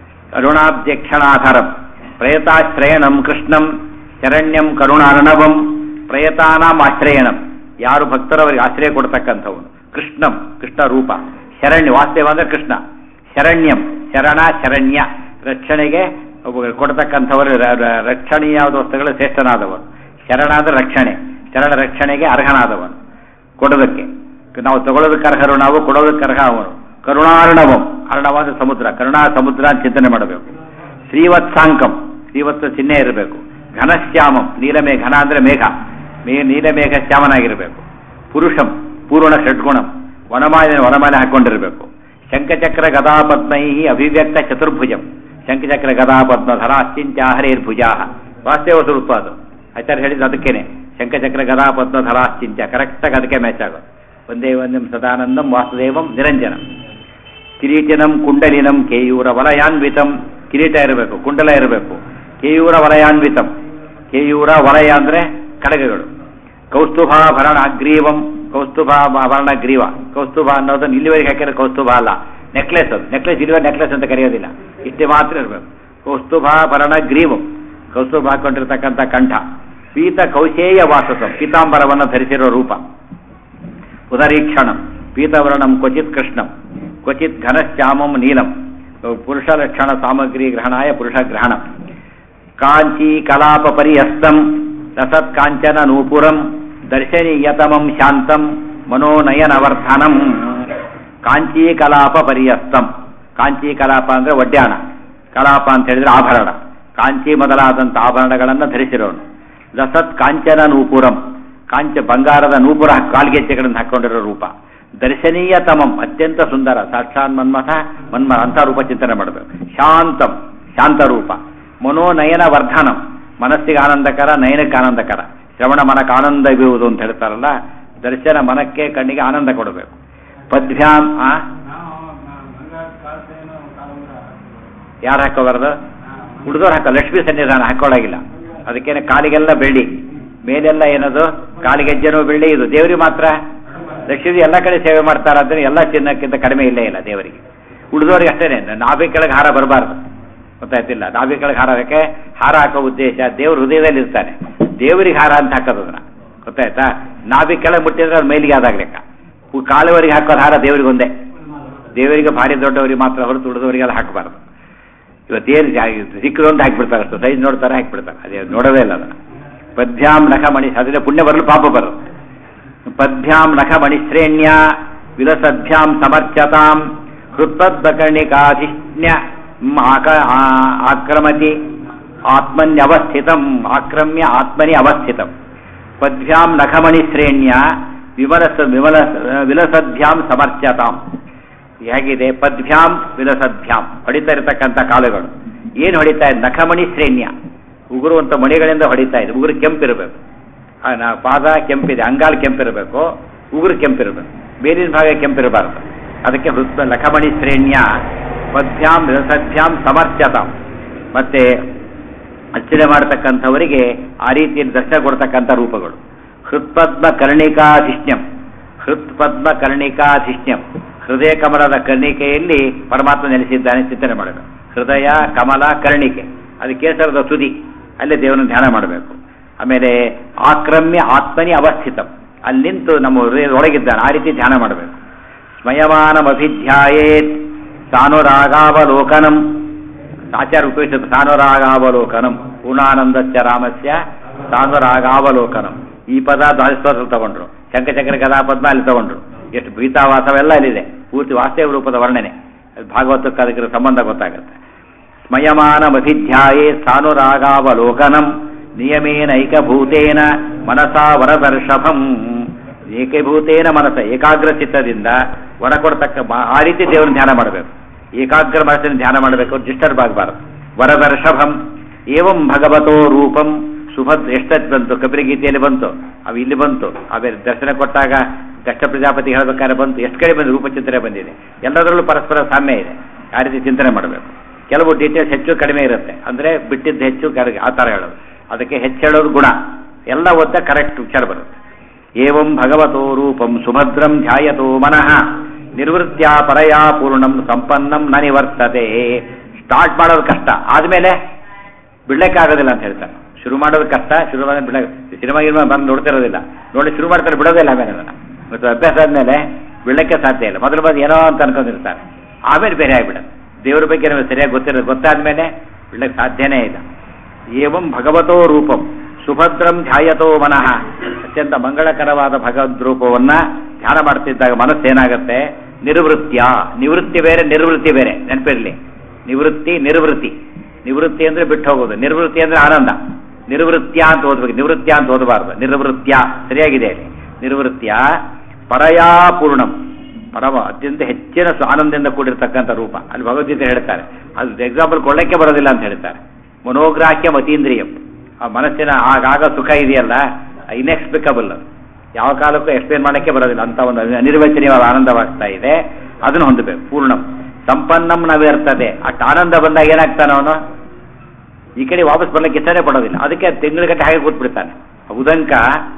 ಅರುಣಾಬ್ಜಕ್ಷಣಾಧಾರಂ ಪ್ರಯತಾಶ್ರಯಣಂ ಕೃಷ್ಣಂ ಶರಣ್ಯಂ ಕರುಣಾರ್ಣವಂ ಪ್ರಯತಾನಾಂ ಆಶ್ರಯಣಂ ಯಾರು ಭಕ್ತರವರಿಗೆ ಆಶ್ರಯ ಕೊಡ್ತಕ್ಕಂಥವನು ಕೃಷ್ಣಂ ಕೃಷ್ಣ ರೂಪ ಶರಣ್ಯ ವಾಸ್ತವ ಅಂದ್ರೆ ಕೃಷ್ಣ ಶರಣ್ಯಂ ಶರಣ ಶರಣ್ಯ ರಕ್ಷಣೆಗೆ ಒಬ್ಬ ಕೊಡ್ತಕ್ಕಂಥವರು ರ- ರ- ರಕ್ಷಣೀಯಾದ ವಸ್ತುಗಳು ಶ್ರೇಷ್ಠನಾದವನು ಶರಣ ಅಂದ್ರೆ ರಕ್ಷಣೆ ಶರಣ ರಕ್ಷಣೆಗೆ ಅರ್ಹನಾದವನು ಕೊಡೋದಕ್ಕೆ ನಾವು ತಗೊಳ್ಳೋದಕ್ಕೆ ಅರ್ಹರು ನಾವು ಕೊಡೋದಕ್ಕೆ ಅರ್ಹ ಅವನು ಕರುಣಾರ್ಣವಂ ಅರ್ಣವಾದ ಸಮುದ್ರ ಕರುಣಾ ಸಮುದ್ರ ಅಂತ ಚಿಂತನೆ ಮಾಡಬೇಕು ಶ್ರೀವತ್ಸಾಂಕಂ ಶ್ರೀವತ್ಸ ಚಿಹ್ನೆ ಇರಬೇಕು ಘನಶ್ಯಾಮಂ ನೀಲಮೇ ಘನ ಅಂದ್ರೆ ಮೇಘ ಮೇ ನೀಲಮೇಘ ಶ್ಯಾಮನಾಗಿರಬೇಕು ಪುರುಷಂ ಪೂರ್ಣ ಷಡ್ಗುಣಂ ವನಮಾಲೆ ವನಮಾಲೆ ಹಾಕೊಂಡಿರಬೇಕು ಶಂಖಚಕ್ರ ಗದಾಪದ್ಮೈ ಅಭಿವ್ಯಕ್ತ ಚತುರ್ಭುಜಂ ಶಂಖಚಕ್ರ ಗದಾಪದ್ಮ ಧರಾಶ್ಚಿಂತ್ಯ ಹರೇರ್ಭುಜಾ ವಾಸ್ತವ ಸ್ವರೂಪ ಅದು ಆಚಾರ್ಯ ಹೇಳಿದ್ದು ಅದಕ್ಕೇನೆ ಶಂಖಚಕ್ರ ಗದಾಪದ್ಮ ಧರಾಶ್ಚಿಂತ್ಯ ಕರೆಕ್ಟಾಗಿ ಅದಕ್ಕೆ ಮ್ಯಾಚ್ ಆಗೋದು ಒಂದೇ ಒಂದಂ ಸದಾನಂದಂ ವಾಸುದೇವಂ ನಿರಂಜನಂ ಕಿರೀಟಿನಂ ಕುಂಡಲಿನಂ ಕೇಯೂರ ವಲಯಾನ್ವಿತಂ ಕಿರೀಟ ಇರಬೇಕು ಕುಂಡಲ ಇರಬೇಕು ಕೇಯೂರ ವಲಯಾನ್ವಿತಂ ಕೇಯೂರ ವಲಯ ಅಂದ್ರೆ ಕಡಗಗಳು ಕೌಸ್ತುಭಾಭರಣ ಅಗ್ರೀವಂ ಕೌಸ್ತುಭಾಭರಣ ಗ್ರೀವ ಕೌಸ್ತುಭ ಅನ್ನೋದನ್ನ ಇಲ್ಲಿವರೆಗೆ ಹಾಕಿರೋ ಕೌಸ್ತುಭ ಅಲ್ಲ ನೆಕ್ಲೆಸ್ ಅದು ನೆಕ್ಲೆಸ್ ಇಲ್ಲಿವರೆ ನೆಕ್ಲೆಸ್ ಅಂತ ಕರೆಯೋದಿಲ್ಲ ಇಷ್ಟೇ ಮಾತ್ರ ಇರಬೇಕು ಕೌಸ್ತುಭಾಭರಣ ಗ್ರೀವಂ ಕೌಸ್ತುಭ ಹಾಕೊಂಡಿರ್ತಕ್ಕಂಥ ಕಂಠ ಪೀತ ಕೌಶೇಯ ವಾಸಸಂ ಪೀತಾಂಬರವನ್ನು ಧರಿಸಿರೋ ರೂಪ ಉದರೀಕ್ಷಣಂ ಪೀತವರ್ಣಂ ಕ್ವಚಿತ್ ಕೃಷ್ಣಂ ಕ್ವಚಿತ್ ಘನಶ್ಯಾಮಂ ನೀಲಂ ಪುರುಷ ಲಕ್ಷಣ ಸಾಮಗ್ರಿ ಗ್ರಹಣಾಯ ಪುರುಷ ಗ್ರಹಣ ಕಾಂಚಿ ಕಲಾಪ ಪರಿಹಸ್ತಂ ರಸತ್ ಕಾಂಚನ ನೂಪುರಂ ದರ್ಶನೀಯತಮಂ ಶಾಂತಂ ಮನೋನಯನವರ್ಧನಂ ಕಾಂಚಿ ಕಲಾಪ ಪರಿಹಸ್ತಂ ಕಾಂಚಿ ಕಲಾಪ ಅಂದ್ರೆ ಒಡ್ಯಾಣ ಕಲಾಪ ಅಂತ ಹೇಳಿದ್ರೆ ಆಭರಣ ಕಾಂಚಿ ಮೊದಲಾದಂಥ ಆಭರಣಗಳನ್ನು ಧರಿಸಿರೋನು ಲಸತ್ ಕಾಂಚನ ನೂಪುರಂ ಕಾಂಚ ಬಂಗಾರದ ನೂಪುರ ಕಾಲ್ಗೆಜ್ಜೆಗಳನ್ನು ಹಾಕೊಂಡಿರೋ ರೂಪ ದರ್ಶನೀಯ ತಮಂ ಅತ್ಯಂತ ಸುಂದರ ಸಾಕ್ಷಾತ್ ಮನ್ಮಥ ಮನ್ಮ ಅಂತ ರೂಪ ಚಿಂತನೆ ಮಾಡಬೇಕು ಶಾಂತಂ ಶಾಂತ ರೂಪ ಮನೋನಯನ ವರ್ಧನಂ ಮನಸ್ಸಿಗೆ ಆನಂದಕರ ನಯನಕ್ಕೆ ಆನಂದಕರ ಶ್ರವಣ ಮನಕ್ಕೆ ಆನಂದ ಬೀರುವುದು ಅಂತ ಹೇಳ್ತಾರಲ್ಲ ದರ್ಶನ ಮನಕ್ಕೆ ಕಣ್ಣಿಗೆ ಆನಂದ ಕೊಡಬೇಕು ಪದ್ಭ್ಯಾಂ ಆ ಯಾರು ಹಾಕೋಬಾರ್ದು ಹುಡುಗರು ಹಾಕೋ ಲಕ್ಷ್ಮೀ ಸನ್ನಿಧಾನ ಹಾಕೊಳ್ಳಾಗಿಲ್ಲ ಅದಕ್ಕೇನೆ ಕಾಲಿಗೆಲ್ಲ ಬೆಳ್ಳಿ ಮೇಲೆಲ್ಲ ಏನದು ಕಾಲಿಗೆಜ್ಜೆನೂ ಬೆಳ್ಳಿ ಇದು ದೇವರಿಗೆ ಮಾತ್ರ ಲಕ್ಷ್ಮೀ ಎಲ್ಲ ಕಡೆ ಸೇವೆ ಮಾಡ್ತಾರಾದ್ರೆ ಎಲ್ಲ ಚಿನ್ನಕ್ಕಿಂತ ಕಡಿಮೆ ಇಲ್ಲೇ ಇಲ್ಲ ದೇವರಿಗೆ ಉಳಿದವರಿಗೆ ಅಷ್ಟೇನೆ ನಾಭಿ ಕೆಳಗೆ ಹಾರ ಬರಬಾರ್ದು ಗೊತ್ತಾಯ್ತಿಲ್ಲ ನಾಭಿ ಕೆಳಗೆ ಹಾರ ಹಾಕಕ್ಕೆ ಹಾರ ಹಾಕೋ ಉದ್ದೇಶ ದೇವ್ರ ಹೃದಯದಲ್ಲಿ ಇರ್ತಾನೆ ದೇವರಿಗೆ ಹಾರ ಅಂತ ಹಾಕೋದು ಅದನ್ನ ಗೊತ್ತಾಯ್ತಾ ನಾಭಿ ಕೆಳಗೆ ಮುಟ್ಟಿದ್ರೆ ಅದು ಮೇಲಿಗೆ ಆದಾಗ ಲೆಕ್ಕ ಕಾಲುವರಿಗೆ ಹಾಕೋದು ಹಾರ ದೇವರಿಗೆ ಒಂದೇ ದೇವರಿಗೆ ಭಾರಿ ದೊಡ್ಡವರಿಗೆ ಮಾತ್ರ ಹೊರತು ಉಳಿದವರಿಗೆಲ್ಲ ಹಾಕಬಾರ್ದು ಇವತ್ತೇನು ಸಿಕ್ಕದೊಂದು ಹಾಕಿಬಿಡ್ತಾರೆ ಅಷ್ಟು ಸೈಜ್ ನೋಡ್ತಾರೆ ಹಾಕಿಬಿಡ್ತಾರೆ ಅದೇ ನೋಡೋದೇ ಇಲ್ಲ ಅದನ್ನು ಪದ್ಭ್ಯಾಂ ನಖ ಮಣಿ ಅದರಿಂದ ಪುಣ್ಯ ಬರಲು ಪಾಪ ಬರಲು ಪದ್ಭ್ಯಾಂ ನಖ ಮಣಿಶ್ರೇಣ್ಯ ವಿಲಸದ್ಭ್ಯಾಂ ಸಮರ್ಚತಾಂ ಹೃತ್ಪದ್ಮಕರ್ಣಿಕಾಧಿಷ್ಣ್ಯ ಆಕ್ರಮತಿ ಆತ್ಮನ್ಯವಸ್ಥಿತಂ ಆಕ್ರಮ್ಯ ಆತ್ಮನಿ ಅವಸ್ಥಿತಂ ಪದ್ಭ್ಯಾಂ ನಖಮಣಿ ಶ್ರೇಣ್ಯ ವಿಮಲಸ ವಿಮಲ ವಿಲಸದ್ಭ್ಯಾಂ ಸಮರ್ಚ್ಯತಾಂ ಹೇಗಿದೆ ಪದ್ಭ್ಯಾಂ ವಿಲಸದ್ಭ್ಯಾಂ ಹೊಡಿತಾ ಇರತಕ್ಕಂಥ ಕಾಲುಗಳು ಏನು ಹೊಡಿತಾ ಇದೆ ನಖಮಣಿ ಶ್ರೇಣ್ಯ ಉಗುರು ಅಂತ ಮಣಿಗಳಿಂದ ಹೊಡಿತಾ ಇದೆ ಉಗುರು ಕೆಂಪಿರಬೇಕು ಪಾದ ಕೆಂಪಿದೆ ಅಂಗಾಲು ಕೆಂಪಿರಬೇಕು ಉಗುರು ಕೆಂಪಿರಬೇಕು ಬೇರಿನ ಭಾಗ ಕೆಂಪಿರಬಾರದು ಅದಕ್ಕೆ ಹೃತ್ ನಖಮಣಿ ಶ್ರೇಣ್ಯ ಪದ್ಭ್ಯಾಂ ವಿಲಸದ್ಭ್ಯಾಂ ಸಮರ್ಚ್ಯತಾಂ ಮತ್ತೆ ಅರ್ಚನೆ ಮಾಡತಕ್ಕಂಥವರಿಗೆ ಆ ರೀತಿಯಲ್ಲಿ ದರ್ಶನ ಕೊಡ್ತಕ್ಕಂಥ ರೂಪಗಳು ಹೃತ್ಪದ್ಮ ಕರ್ಣಿಕಾಧಿಷ್ಣ್ಯಂ ಹೃತ್ಪದ್ಮ ಕರ್ಣಿಕಾಧಿಷ್ಣ್ಯಂ ಹೃದಯ ಕಮಲದ ಕರ್ಣಿಕೆಯಲ್ಲಿ ಪರಮಾತ್ಮ ನೆಲೆಸಿದ್ದಾನೆ ಚಿಂತನೆ ಮಾಡಬೇಕು ಹೃದಯ ಕಮಲ ಕರ್ಣಿಕೆ ಅದು ಕೇಸರದ ತುದಿ ಅಲ್ಲೇ ದೇವರನ್ನು ಧ್ಯಾನ ಮಾಡಬೇಕು ಆಮೇಲೆ ಆಕ್ರಮ್ಯ ಆತ್ಮನಿ ಅವಸ್ಥಿತಂ ಅಲ್ಲಿ ನಿಂತು ನಮ್ಮ ಹೃದಯದೊಳಗಿದ್ದಾನೆ ಆ ರೀತಿ ಧ್ಯಾನ ಮಾಡಬೇಕು ಸ್ಮಯಮಾನಮಭಿಧ್ಯಾಯೇತ್ ಸಾನುರಾಗಾವಲೋಕನಂ ಆಚಾರ ಉಪಯೋಗಿಸಿದ ಸಾನುರಾಗಾವಲೋಕನಂ ಪೂರ್ಣಾನಂದಸ್ಯ ರಾಮಸ್ಯ ಸಾನುರಾಗಾವಲೋಕನಂ ಈ ಪದ ದ್ವಾದಸ್ತೋತ್ರ ತಗೊಂಡ್ರು ಶಂಕಚಕ್ರ ಗದಾಪದ್ಮ ಅಲ್ಲಿ ತಗೊಂಡ್ರು ಎಷ್ಟು ಭೀತಾವಾಸವೆಲ್ಲ ಅಲ್ಲಿದೆ ಪೂರ್ತಿ ವಾಸ್ತವ ರೂಪದ ವರ್ಣನೆ ಭಾಗವತಕ್ಕೆ ಅದಕ್ಕೆ ಸಂಬಂಧ ಗೊತ್ತಾಗುತ್ತೆ ಸ್ಮಯಮಾನಮಭಿಧ್ಯಾಯೇ ಸಾನುರಾಗಾವಲೋಕನಂ ನಿಯಮೇನೈಕಭೂತೇನ ಮನಸಾ ವರದರ್ಶಭಂ ಏಕಭೂತೇನ ಮನಸ್ಸ ಏಕಾಗ್ರ ಚಿತ್ತದಿಂದ ವರ ಕೊಡ್ತಕ್ಕ ಆ ರೀತಿ ದೇವರನ್ನ ಧ್ಯಾನ ಮಾಡಬೇಕು ಏಕಾಗ್ರ ಮನಸ್ಸಿನ ಧ್ಯಾನ ಮಾಡಬೇಕು ಡಿಸ್ಟರ್ಬ್ ಆಗಬಾರದು ವರದರ್ಶಭಂ ಏವಂ ಭಗವತೋ ರೂಪಂ ಸುಭದ್ ಎಷ್ಟತ್ ಬಂತು ಕಪಿರಗೀತೆಯಲ್ಲಿ ಬಂತು ಅವು ಇಲ್ಲಿ ಬಂತು ಆಮೇಲೆ ದರ್ಶನ ಕೊಟ್ಟಾಗ ದಕ್ಷ ಪ್ರಜಾಪತಿ ಹೇಳಬೇಕಾದ್ರೆ ಬಂತು ಎಷ್ಟು ಕಡೆ ಬಂದು ರೂಪಚಿಂತನೆ ಬಂದಿದೆ ಎಲ್ಲದರಲ್ಲೂ ಪರಸ್ಪರ ಸಾಮ್ಯ ಇದೆ ಆ ರೀತಿ ಚಿಂತನೆ ಮಾಡಬೇಕು ಕೆಲವು ಡೀಟೇಲ್ಸ್ ಹೆಚ್ಚು ಕಡಿಮೆ ಇರುತ್ತೆ ಅಂದರೆ ಬಿಟ್ಟಿದ್ದು ಹೆಚ್ಚು ಕಡಿಮೆ ಆ ಥರ ಹೇಳೋದು ಅದಕ್ಕೆ ಹೆಚ್ಚು ಹೇಳೋದು ಗುಣ ಎಲ್ಲ ಓದ್ದ ಕರೆಕ್ಟ್ ವಿಚಾರ ಬರುತ್ತೆ ಏವಂ ಭಗವತೋ ರೂಪಂ ಸುಭದ್ರಂ ಧ್ಯಾಯತೋ ಮನಃ ನಿರ್ವೃತ್ಯ ಪರಯಾ ಪೂರ್ಣಂ ಸಂಪನ್ನಂ ನ ನಿವರ್ತತೆ ಸ್ಟಾರ್ಟ್ ಮಾಡೋದು ಕಷ್ಟ ಆದಮೇಲೆ ಬಿಡ್ಲಿಕ್ಕೆ ಆಗೋದಿಲ್ಲ ಅಂತ ಹೇಳ್ತಾರೆ ಶುರು ಮಾಡೋದು ಕಷ್ಟ ಶುರು ಮಾಡಿ ಬಿಡ ಸಿನಿಮಾ ಗಿನಿಮಾ ಬಂದು ನೋಡ್ತಿರೋದಿಲ್ಲ ನೋಡಿ ಶುರು ಮಾಡ್ತಾರೆ ಬಿಡೋದಿಲ್ಲ ಆಮೇಲೆ ಅದನ್ನು ಮತ್ತು ಅಭ್ಯಾಸ ಆದಮೇಲೆ ಬಿಡಲಿಕ್ಕೆ ಸಾಧ್ಯ ಇಲ್ಲ ಮೊದಲು ಬಂದು ಏನೋ ಅಂತ ಅನ್ಕೊಂಡಿರ್ತಾರೆ ಆಮೇಲೆ ಬೇರೆ ಆಗಿಬಿಡುತ್ತೆ ದೇವ್ರ ಬಗ್ಗೆ ನಮಗೆ ಸರಿಯಾಗಿ ಗೊತ್ತಿರೋದು ಗೊತ್ತಾದ್ಮೇಲೆ ಬಿಡ್ಲಿಕ್ಕೆ ಸಾಧ್ಯನೇ ಇಲ್ಲ ಏವಂ ಭಗವತೋ ರೂಪಂ ಸುಭದ್ರಂ ಧ್ಯಾಯತೋ ಮನಃ ಅತ್ಯಂತ ಮಂಗಳಕರವಾದ ಭಗವದ್ ರೂಪವನ್ನ ಧ್ಯಾನ ಮಾಡ್ತಿದ್ದಾಗ ಮನಸ್ಸೇನಾಗತ್ತೆ ನಿರ್ವೃತ್ಯ ನಿವೃತ್ತಿ ಬೇರೆ ನಿರ್ವೃತ್ತಿ ಬೇರೆ ನೆನಪಿರಲಿ ನಿವೃತ್ತಿ ನಿರ್ವೃತ್ತಿ ನಿವೃತ್ತಿ ಅಂದ್ರೆ ಬಿಟ್ಟು ಹೋಗೋದು ನಿರ್ವೃತ್ತಿ ಅಂದ್ರೆ ಆನಂದ ನಿರ್ವೃತ್ಯ ಅಂತ ಓದ್ಬೇಕು ನಿವೃತ್ಯ ಅಂತ ಓದಬಾರ್ದು ನಿರ್ವೃತ್ಯ ಸರಿಯಾಗಿದೆ ಅಲ್ಲಿ ನಿರ್ವೃತ್ಯ ಪರಯಾ ಪೂರ್ಣಂ ಪರಮ ಅತ್ಯಂತ ಹೆಚ್ಚಿನ ಆನಂದದಿಂದ ಕೂಡಿರ್ತಕ್ಕಂಥ ರೂಪ ಅಲ್ಲಿ ಭಗವದ್ಗೀತೆ ಹೇಳ್ತಾರೆ ಅದು ಎಕ್ಸಾಂಪಲ್ ಕೊಳ್ಳಕ್ಕೆ ಬರೋದಿಲ್ಲ ಅಂತ ಹೇಳ್ತಾರೆ ಮನೋಗ್ರಾಹ್ಯ ಮತೀಂದ್ರಿಯಂ ಆ ಮನಸ್ಸಿನ ಆಗಾಗ ಸುಖ ಇದೆಯಲ್ಲ ಇನ್ಎಕ್ಸ್ಪ್ಲಿಕಬಲ್ ಯಾವ ಕಾಲಕ್ಕೂ ಎಕ್ಸ್ಪ್ಲೇನ್ ಮಾಡಕ್ಕೆ ಬರೋದಿಲ್ಲ ಅಂತ ಒಂದು ಅನಿರ್ವಚನೀಯವಾದ ಆನಂದವಾಗ್ತಾ ಇದೆ ಅದನ್ನು ಹೊಂದಬೇಕು ಪೂರ್ಣಂ ಸಂಪನ್ನಂ ನವಿರ್ತದೆ ಅಷ್ಟು ಆನಂದ ಬಂದಾಗ ಏನಾಗ್ತಾನೆ ಅವನು ಈ ಕಡೆ ವಾಪಸ್ ಬರ್ಲಿಕ್ಕೆ ಇಷ್ಟನೇ ಪಡೋದಿಲ್ಲ ಅದಕ್ಕೆ ತಿಂಗಳಿಗಟ್ಟೆ ಹಾಗೆ ಕೂತ್ಬಿಡ್ತಾನೆ ಉದಂಕ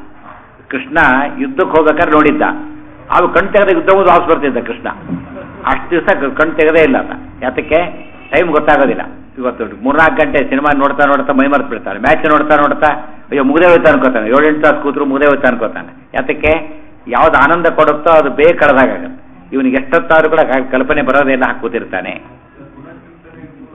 ಕೃಷ್ಣ ಯುದ್ಧಕ್ಕೆ ಹೋಗ್ಬೇಕಾದ್ರೆ ನೋಡಿದ್ದ ಅವು ಕಣ್ ತೆಗೆದ ಯುದ್ಧ ಹೋದ್ ವಾಪಸ್ ಬರ್ತಿದ್ದ ಕೃಷ್ಣ ಅಷ್ಟು ದಿವಸ ಕಣ್ ತೆಗೆದೇ ಇಲ್ಲ ಅದ ಯಾತಕ್ಕೆ ಟೈಮ್ ಗೊತ್ತಾಗೋದಿಲ್ಲ ಇವತ್ತು ಮೂರ್ನಾಲ್ಕು ಗಂಟೆ ಸಿನಿಮಾ ನೋಡ್ತಾ ನೋಡ್ತಾ ಮೈ ಮರ್ತು ಬಿಡ್ತಾನೆ ಮ್ಯಾಚ್ ನೋಡ್ತಾ ನೋಡ್ತಾ ಅಯ್ಯೋ ಮುಗದೆ ಹೋಯ್ತಾ ಅನ್ಕೋತಾನೆ ಏಳೆಂಟು ತಾಸು ಕೂತ್ರು ಮುಗದೆ ಹೋಯ್ತಾ ಅನ್ಕೋತಾನೆ ಯಾತಕ್ಕೆ ಯಾವ್ದು ಆನಂದ ಕೊಡುತ್ತೋ ಅದು ಬೇಗ ಕಳೆದಾಗುತ್ತೆ ಇವನಿಗೆ ಎಷ್ಟೊತ್ತಾದ್ರೂ ಕೂಡ ಕಲ್ಪನೆ ಬರೋದೇ ಇಲ್ಲ ಕೂತಿರ್ತಾನೆ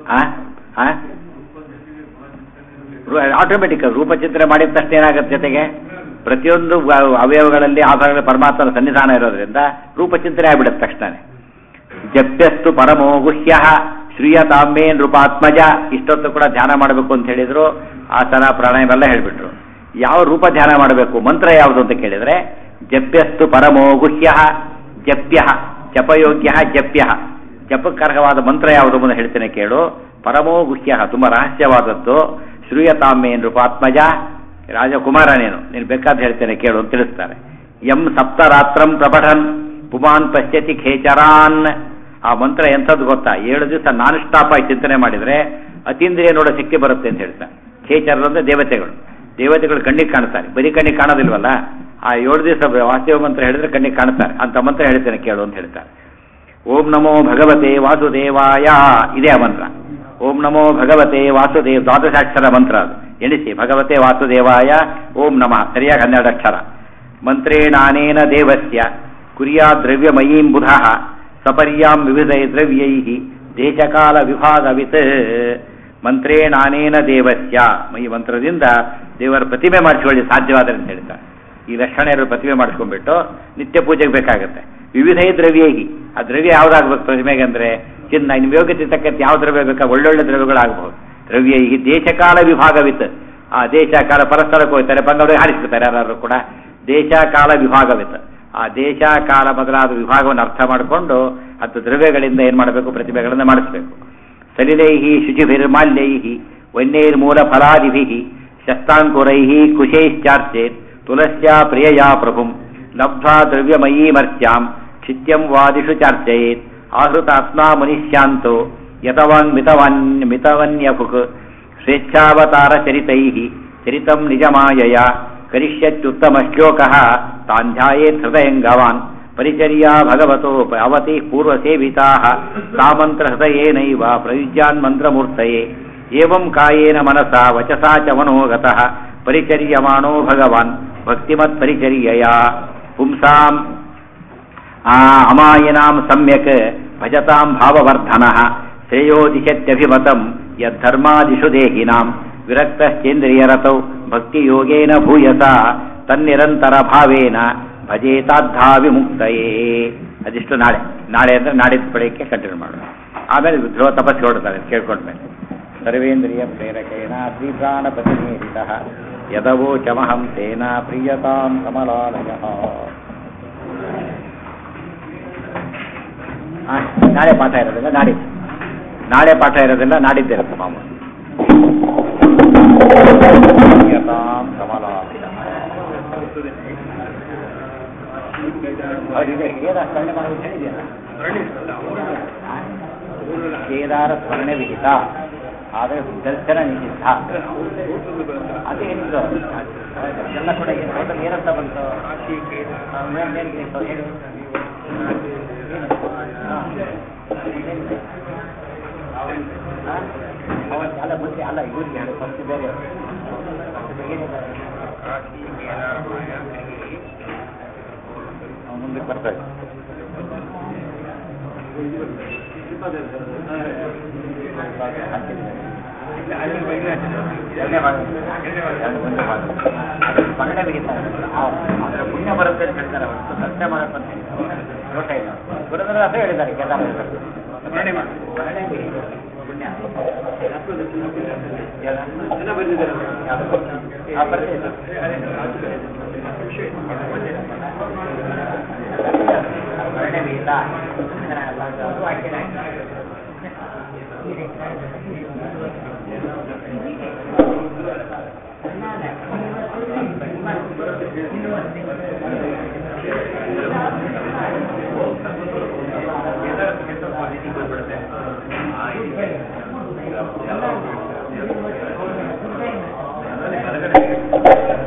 ಆಟೋಮೆಟಿಕ್ ರೂಪಚಿಂತನೆ ಮಾಡಿದ ತಕ್ಷಣ ಏನಾಗುತ್ತೆ ಜೊತೆಗೆ ಪ್ರತಿಯೊಂದು ವ- ಅವಯವಗಳಲ್ಲಿ ಆಧಾರಗಳ ಪರಮಾತ್ಮನ ಸನ್ನಿಧಾನ ಇರೋದ್ರಿಂದ ರೂಪಚಿಂತನೆ ಆಗ್ಬಿಡುತ್ತೆ ತಕ್ಷಣನೇ ಜಪ್ಯಸ್ತು ಪರಮೋ ಗುಹ್ಯ ಶ್ರೀಯತಾಂಬೇ ನೃಪಾತ್ಮಜ ಇಷ್ಟೊತ್ತು ಕೂಡ ಧ್ಯಾನ ಮಾಡಬೇಕು ಅಂತ ಹೇಳಿದ್ರು ಆಸನ ಪ್ರಾಣಾಯಾಮ ಎಲ್ಲ ಹೇಳ್ಬಿಟ್ರು ಯಾವ ರೂಪ ಧ್ಯಾನ ಮಾಡಬೇಕು ಮಂತ್ರ ಯಾವುದು ಅಂತ ಕೇಳಿದ್ರೆ ಜಪ್ಯಸ್ತು ಪರಮೋ ಗುಹ್ಯ ಜಪ್ಯ ಜಪಯೋಗ್ಯ ಜಪ್ಯ ಜಪಕ್ಕರ್ಹವಾದ ಮಂತ್ರ ಯಾವುದು ಅಂತ ಹೇಳ್ತೇನೆ ಕೇಳು ಪರಮೋ ಗುಹ್ಯ ತುಂಬಾ ರಹಸ್ಯವಾದದ್ದು ಶ್ರೀಯತಾಂಬೇ ನೃಪಾತ್ಮಜ ರಾಜಕುಮಾರ ನೀನು ನೀನು ಬೇಕಾದ ಹೇಳ್ತೇನೆ ಕೇಳು ಅಂತ ತಿಳಿಸ್ತಾರೆ ಎಂ ಸಪ್ತರಾತ್ರಂ ಪ್ರಪಠನ್ ಪುಮಾನ್ ಪಶ್ಯತಿ ಖೇಚರಾನ್ ಆ ಮಂತ್ರ ಎಂಥದ್ದು ಗೊತ್ತಾ ಏಳು ದಿವಸ ನಾನ್ ಸ್ಟಾಪ್ ಆಗಿ ಚಿಂತನೆ ಮಾಡಿದ್ರೆ ಅತೀಂದ್ರಿಯ ನೋಡೋ ಶಕ್ತಿ ಬರುತ್ತೆ ಅಂತ ಹೇಳ್ತಾರೆ ಖೇಚರ ಅಂದ್ರೆ ದೇವತೆಗಳು ದೇವತೆಗಳು ಕಣ್ಣಿಗೆ ಕಾಣ್ತಾರೆ ಬರೀ ಕಣ್ಣಿಗೆ ಕಾಣೋದಿಲ್ವಲ್ಲ ಆ ಏಳು ದಿವಸ ವಾಸ್ತವ ಮಂತ್ರ ಹೇಳಿದ್ರೆ ಕಣ್ಣಿಗೆ ಕಾಣ್ತಾರೆ ಅಂತ ಮಂತ್ರ ಹೇಳ್ತೇನೆ ಕೇಳು ಅಂತ ಹೇಳ್ತಾರೆ ಓಂ ನಮೋ ಭಗವತೆ ವಾಸುದೇವಾಯ ಇದೇ ಆ ಮಂತ್ರ ಓಂ ನಮೋ ಭಗವತೆ ವಾಸುದೇವ ದ್ವಾದಶಾಕ್ಷರ ಮಂತ್ರ ಅದು ಎಣಿಸಿ ಭಗವತೆ ವಾಸುದೇವಾಯ ಓಂ ನಮಃ ಸರಿಯಾಗಿ ಹನ್ನೆರಡು ಅಕ್ಷರ ಮಂತ್ರೇಣಾನೇನ ದೇವಸ್ಯ ಕುರ್ಯಾ ದ್ರವ್ಯಮಯೀಂ ಬುಧ ಸಪರ್ಯಾಂ ವಿವಿಧೈ ದ್ರವ್ಯೈ ದೇಶಕಾಲ ವಿಭಾಗವಿತ್ ಮಂತ್ರೇಣಾನೇನ ದೇವಸ್ಯ ಈ ಮಂತ್ರದಿಂದ ದೇವರ ಪ್ರತಿಮೆ ಮಾಡಿಸಿಕೊಳ್ಳಿ ಸಾಧ್ಯವಾದರೆ ಅಂತ ಹೇಳ್ತಾರೆ ಈ ಲಕ್ಷಣ ಪ್ರತಿಮೆ ಮಾಡಿಸ್ಕೊಂಡ್ಬಿಟ್ಟು ನಿತ್ಯ ಪೂಜೆಗೆ ಬೇಕಾಗುತ್ತೆ ವಿವಿಧೈ ದ್ರವ್ಯೈಹಿ ಆ ದ್ರವ್ಯ ಯಾವ್ದಾಗ್ಬೇಕು ಪ್ರತಿಮೆಗೆ ಅಂದ್ರೆ ಚಿನ್ನ ನಿಮ್ಮ ಯೋಗ್ಯತೆ ತಕ್ಕಂತೆ ಯಾವ ದ್ರವ್ಯ ಬೇಕಾ ಒಳ್ಳೊಳ್ಳೆ ದ್ರವ್ಯಗಳಾಗಬಹುದು ದ್ರವ್ಯೈಹಿ ದೇಶಕಾಲ ವಿಭಾಗವಿತ್ ಆ ದೇಶ ಕಾಲ ಪರಸ್ಪರಕ್ಕೆ ಹೋಗ್ತಾರೆ ಬಂದವರಿಗೆ ಹಾರಿಸ್ಬಿಡ್ತಾರೆ ಯಾರು ಕೂಡ ದೇಶ ಕಾಲ ವಿಭಾಗವಿತ್ ಆ ದೇಶ ಕಾಲ ಮೊದಲಾದ ವಿಭಾಗವನ್ನು ಅರ್ಥ ಮಾಡಿಕೊಂಡು ಹತ್ತು ದ್ರವ್ಯಗಳಿಂದ ಏನ್ ಮಾಡಬೇಕು ಪ್ರತಿಭೆಗಳನ್ನು ಮಾಡಿಸಬೇಕು ಸಲಿಲೈಹಿ ಶುಚಿಭಿರ್ಮಾಲ್ಯೈಹಿ ವನ್ಯೈರ್ಮೂಲ ಫಲಾದಿಭಿಃ ಶಸ್ತಾಂಕುರೈಃ ಕುಶೈಶ್ಚಾರ್ಚೇತ್ ತುಲಸ್ಯಾ ಪ್ರಿಯಯಾ ಪ್ರಭುಂ ಲಬ್ಧ್ವಾ ದ್ರವ್ಯಮಯೀಮರ್ತ್ಯಾಂ ಕ್ಷಿತ್ಯಂ ವಾದಿಷು ಚಾರ್ಚಯೇತ್ ಆಹೃತ ಅಸ್ಮಾ ಮುನಿಶ್ಯಾಂತೋ ಯತವಾನ್ ಮಿತವಾನ್ ಮಿತವನ್ಯಭುಕ್ ಸ್ವೇಚ್ಛಾವತಾರ ಚರಿತೈಃ ಚರಿತಂ ನಿಜಮಾಯಯ ಕರಿಷ್ಯತ್ಯುತ್ತಮ ಶ್ಲೋಕಃ ತಾಂಧ್ಯಾಯೇತ್ ಹೃದಯಂಗವಾನ್ ಪರಿಚರ್ಯಾ ಭಗವತೋ ಅವತಿ ಪೂರ್ವಸೇವಿತಾಃ ಸಾಮಂತ್ರ ಹೃದಯೇನೈವ ಪ್ರಯುಜ್ಯಾನ್ ಮಂತ್ರಮೂರ್ತಯೇ ಏವಂ ಕಾಯೇನ ಮನಸಾ ವಚಸಾ ಚ ಮನೋಗತಃ ಪರಿಚರ್ಯಮಾಣೋ ಭಗವಾನ್ ಭಕ್ತಿಮತ್ ಪರಿಚರ್ಯಯಾ ಪುಂಸಾಂ ಆ ಅಮಾಯಿನಾಂ ಸಮ್ಯಕ್ ಭಜತಾಂ ಭಾವವರ್ಧನಃ ಶ್ರೇಯೋದಿಶತ್ಯಭಿಮತಂ ಯದ್ಧರ್ಮಾದಿಷು ದೇಹಿನಾಂ ವಿರಕ್ತಶ್ಚೇಂದ್ರಿಯರತೌ ಭಕ್ತಿಯೋಗೇನ ಭೂಯಸ ತನ್ನಿರಂತರ ಭಾವೇನ ಭಜೇತಾದ್ಧಾ ವಿಮುಕ್ತಯೇ ಅದಿಷ್ಟು ನಾಳೆ ನಾಳೆ ಅಂದ್ರೆ ನಾಡಿದ್ದು ಬೆಳಗ್ಗೆ ಕಂಟಿನ್ಯೂ ಮಾಡೋಣ ಆಮೇಲೆ ಧ್ರುವ ತಪಸ್ಸು ಹೊರಡ್ತಾರೆ ಕೇಳ್ಕೊಂಡ್ಮೇಲೆ ಸರ್ವೇಂದ್ರಿಯ ಪ್ರೇರಕೇಣ ಶ್ರೀಪ್ರಾಣಪತಿನೇರಿತ ಯದವೋಚಮಹಂ ತೇನ ಪ್ರಿಯತಾಂ ಕಮಲಾಲಯ ಆ, ನಾಳೆ ಪಾಠ ಇರೋದಿಲ್ಲ ನಾಡಿದ್ದು ನಾಳೆ ಪಾಠ ಇರೋದಿಲ್ಲ ನಾಡಿದ್ದಿರುತ್ತೆ ಮಾಮೂಲು ಪ್ರಿಯತಾಂ ಕಮಲಾಲಯ ಹೌದಿದೆ ಕೇದಾರ ಸ್ಮರಣೆ ಮಾಡೋದು ಹೇಳಿದೆಯಲ್ಲ ಕೇದಾರ ಸ್ಮರಣೆ ವಿಹಿತ ಆದರೆ ದರ್ಶನ ನಿಷಿದ್ಧ ಅದೇನಿದು ಎಲ್ಲ ಕೂಡ ಏನು ಟೋಟಲ್ ಏನಂತ ಬಂತು ಆ, ಮೇಲ್ ಮೇಲ್ಗೆ ಇತ್ತು, ಹೇಳು. ಹಾ. ಏನಿದೆ? ಹಾ? ಅವತ್ತು ಅಲ್ಲ ಮುಂಚೆ ಅಲ್ಲ ಇವ್ರಿಗೆ ಹೇಳು ಫಸ್ಟ್ ಬೇರೆ ಏನಿದೆ ಅವ್ನು ಮುಂದಕ್ಕೆ ಬರ್ತಾ ಇದ್ದ. ಎರಡನೇ ಭಾಗ. ಎರಡು ಮುಂದೆ ಭಾಗ. ಅದು ಸ್ಮರಣೆ ಬಿಗಿತ. ಅದರ ಪುಣ್ಯ ಬರುತ್ತೆ ಅಂತ ಹೇಳ್ತಾರೆ ಹೊರತು ಸತ್ಯ ಮಾಡಕ್ಕೆ ಅಂತ ಹೇಳಿಲ್ಲ. ದೋಷ ಇಲ್ಲ ಗುರುಗಳು ಅದೇ ಹೇಳಿದ್ದಾರೆ ಕೇದಾರ ಸ್ಮರಣೆ ಮಾಡಿ ಸ್ಮರಣೆ ಬಿಗಿತ. ಪುಣ್ಯ ಯಾವುದು? ಆ, ಬರ್ತೀನಿ ಸರ್. ಸ್ಮರಣೆ ಬಿಗಿತ. ಅದು ಆಯ್ಕೆನೇ ಆಯ್ತು. ಹೊರಗಡೆ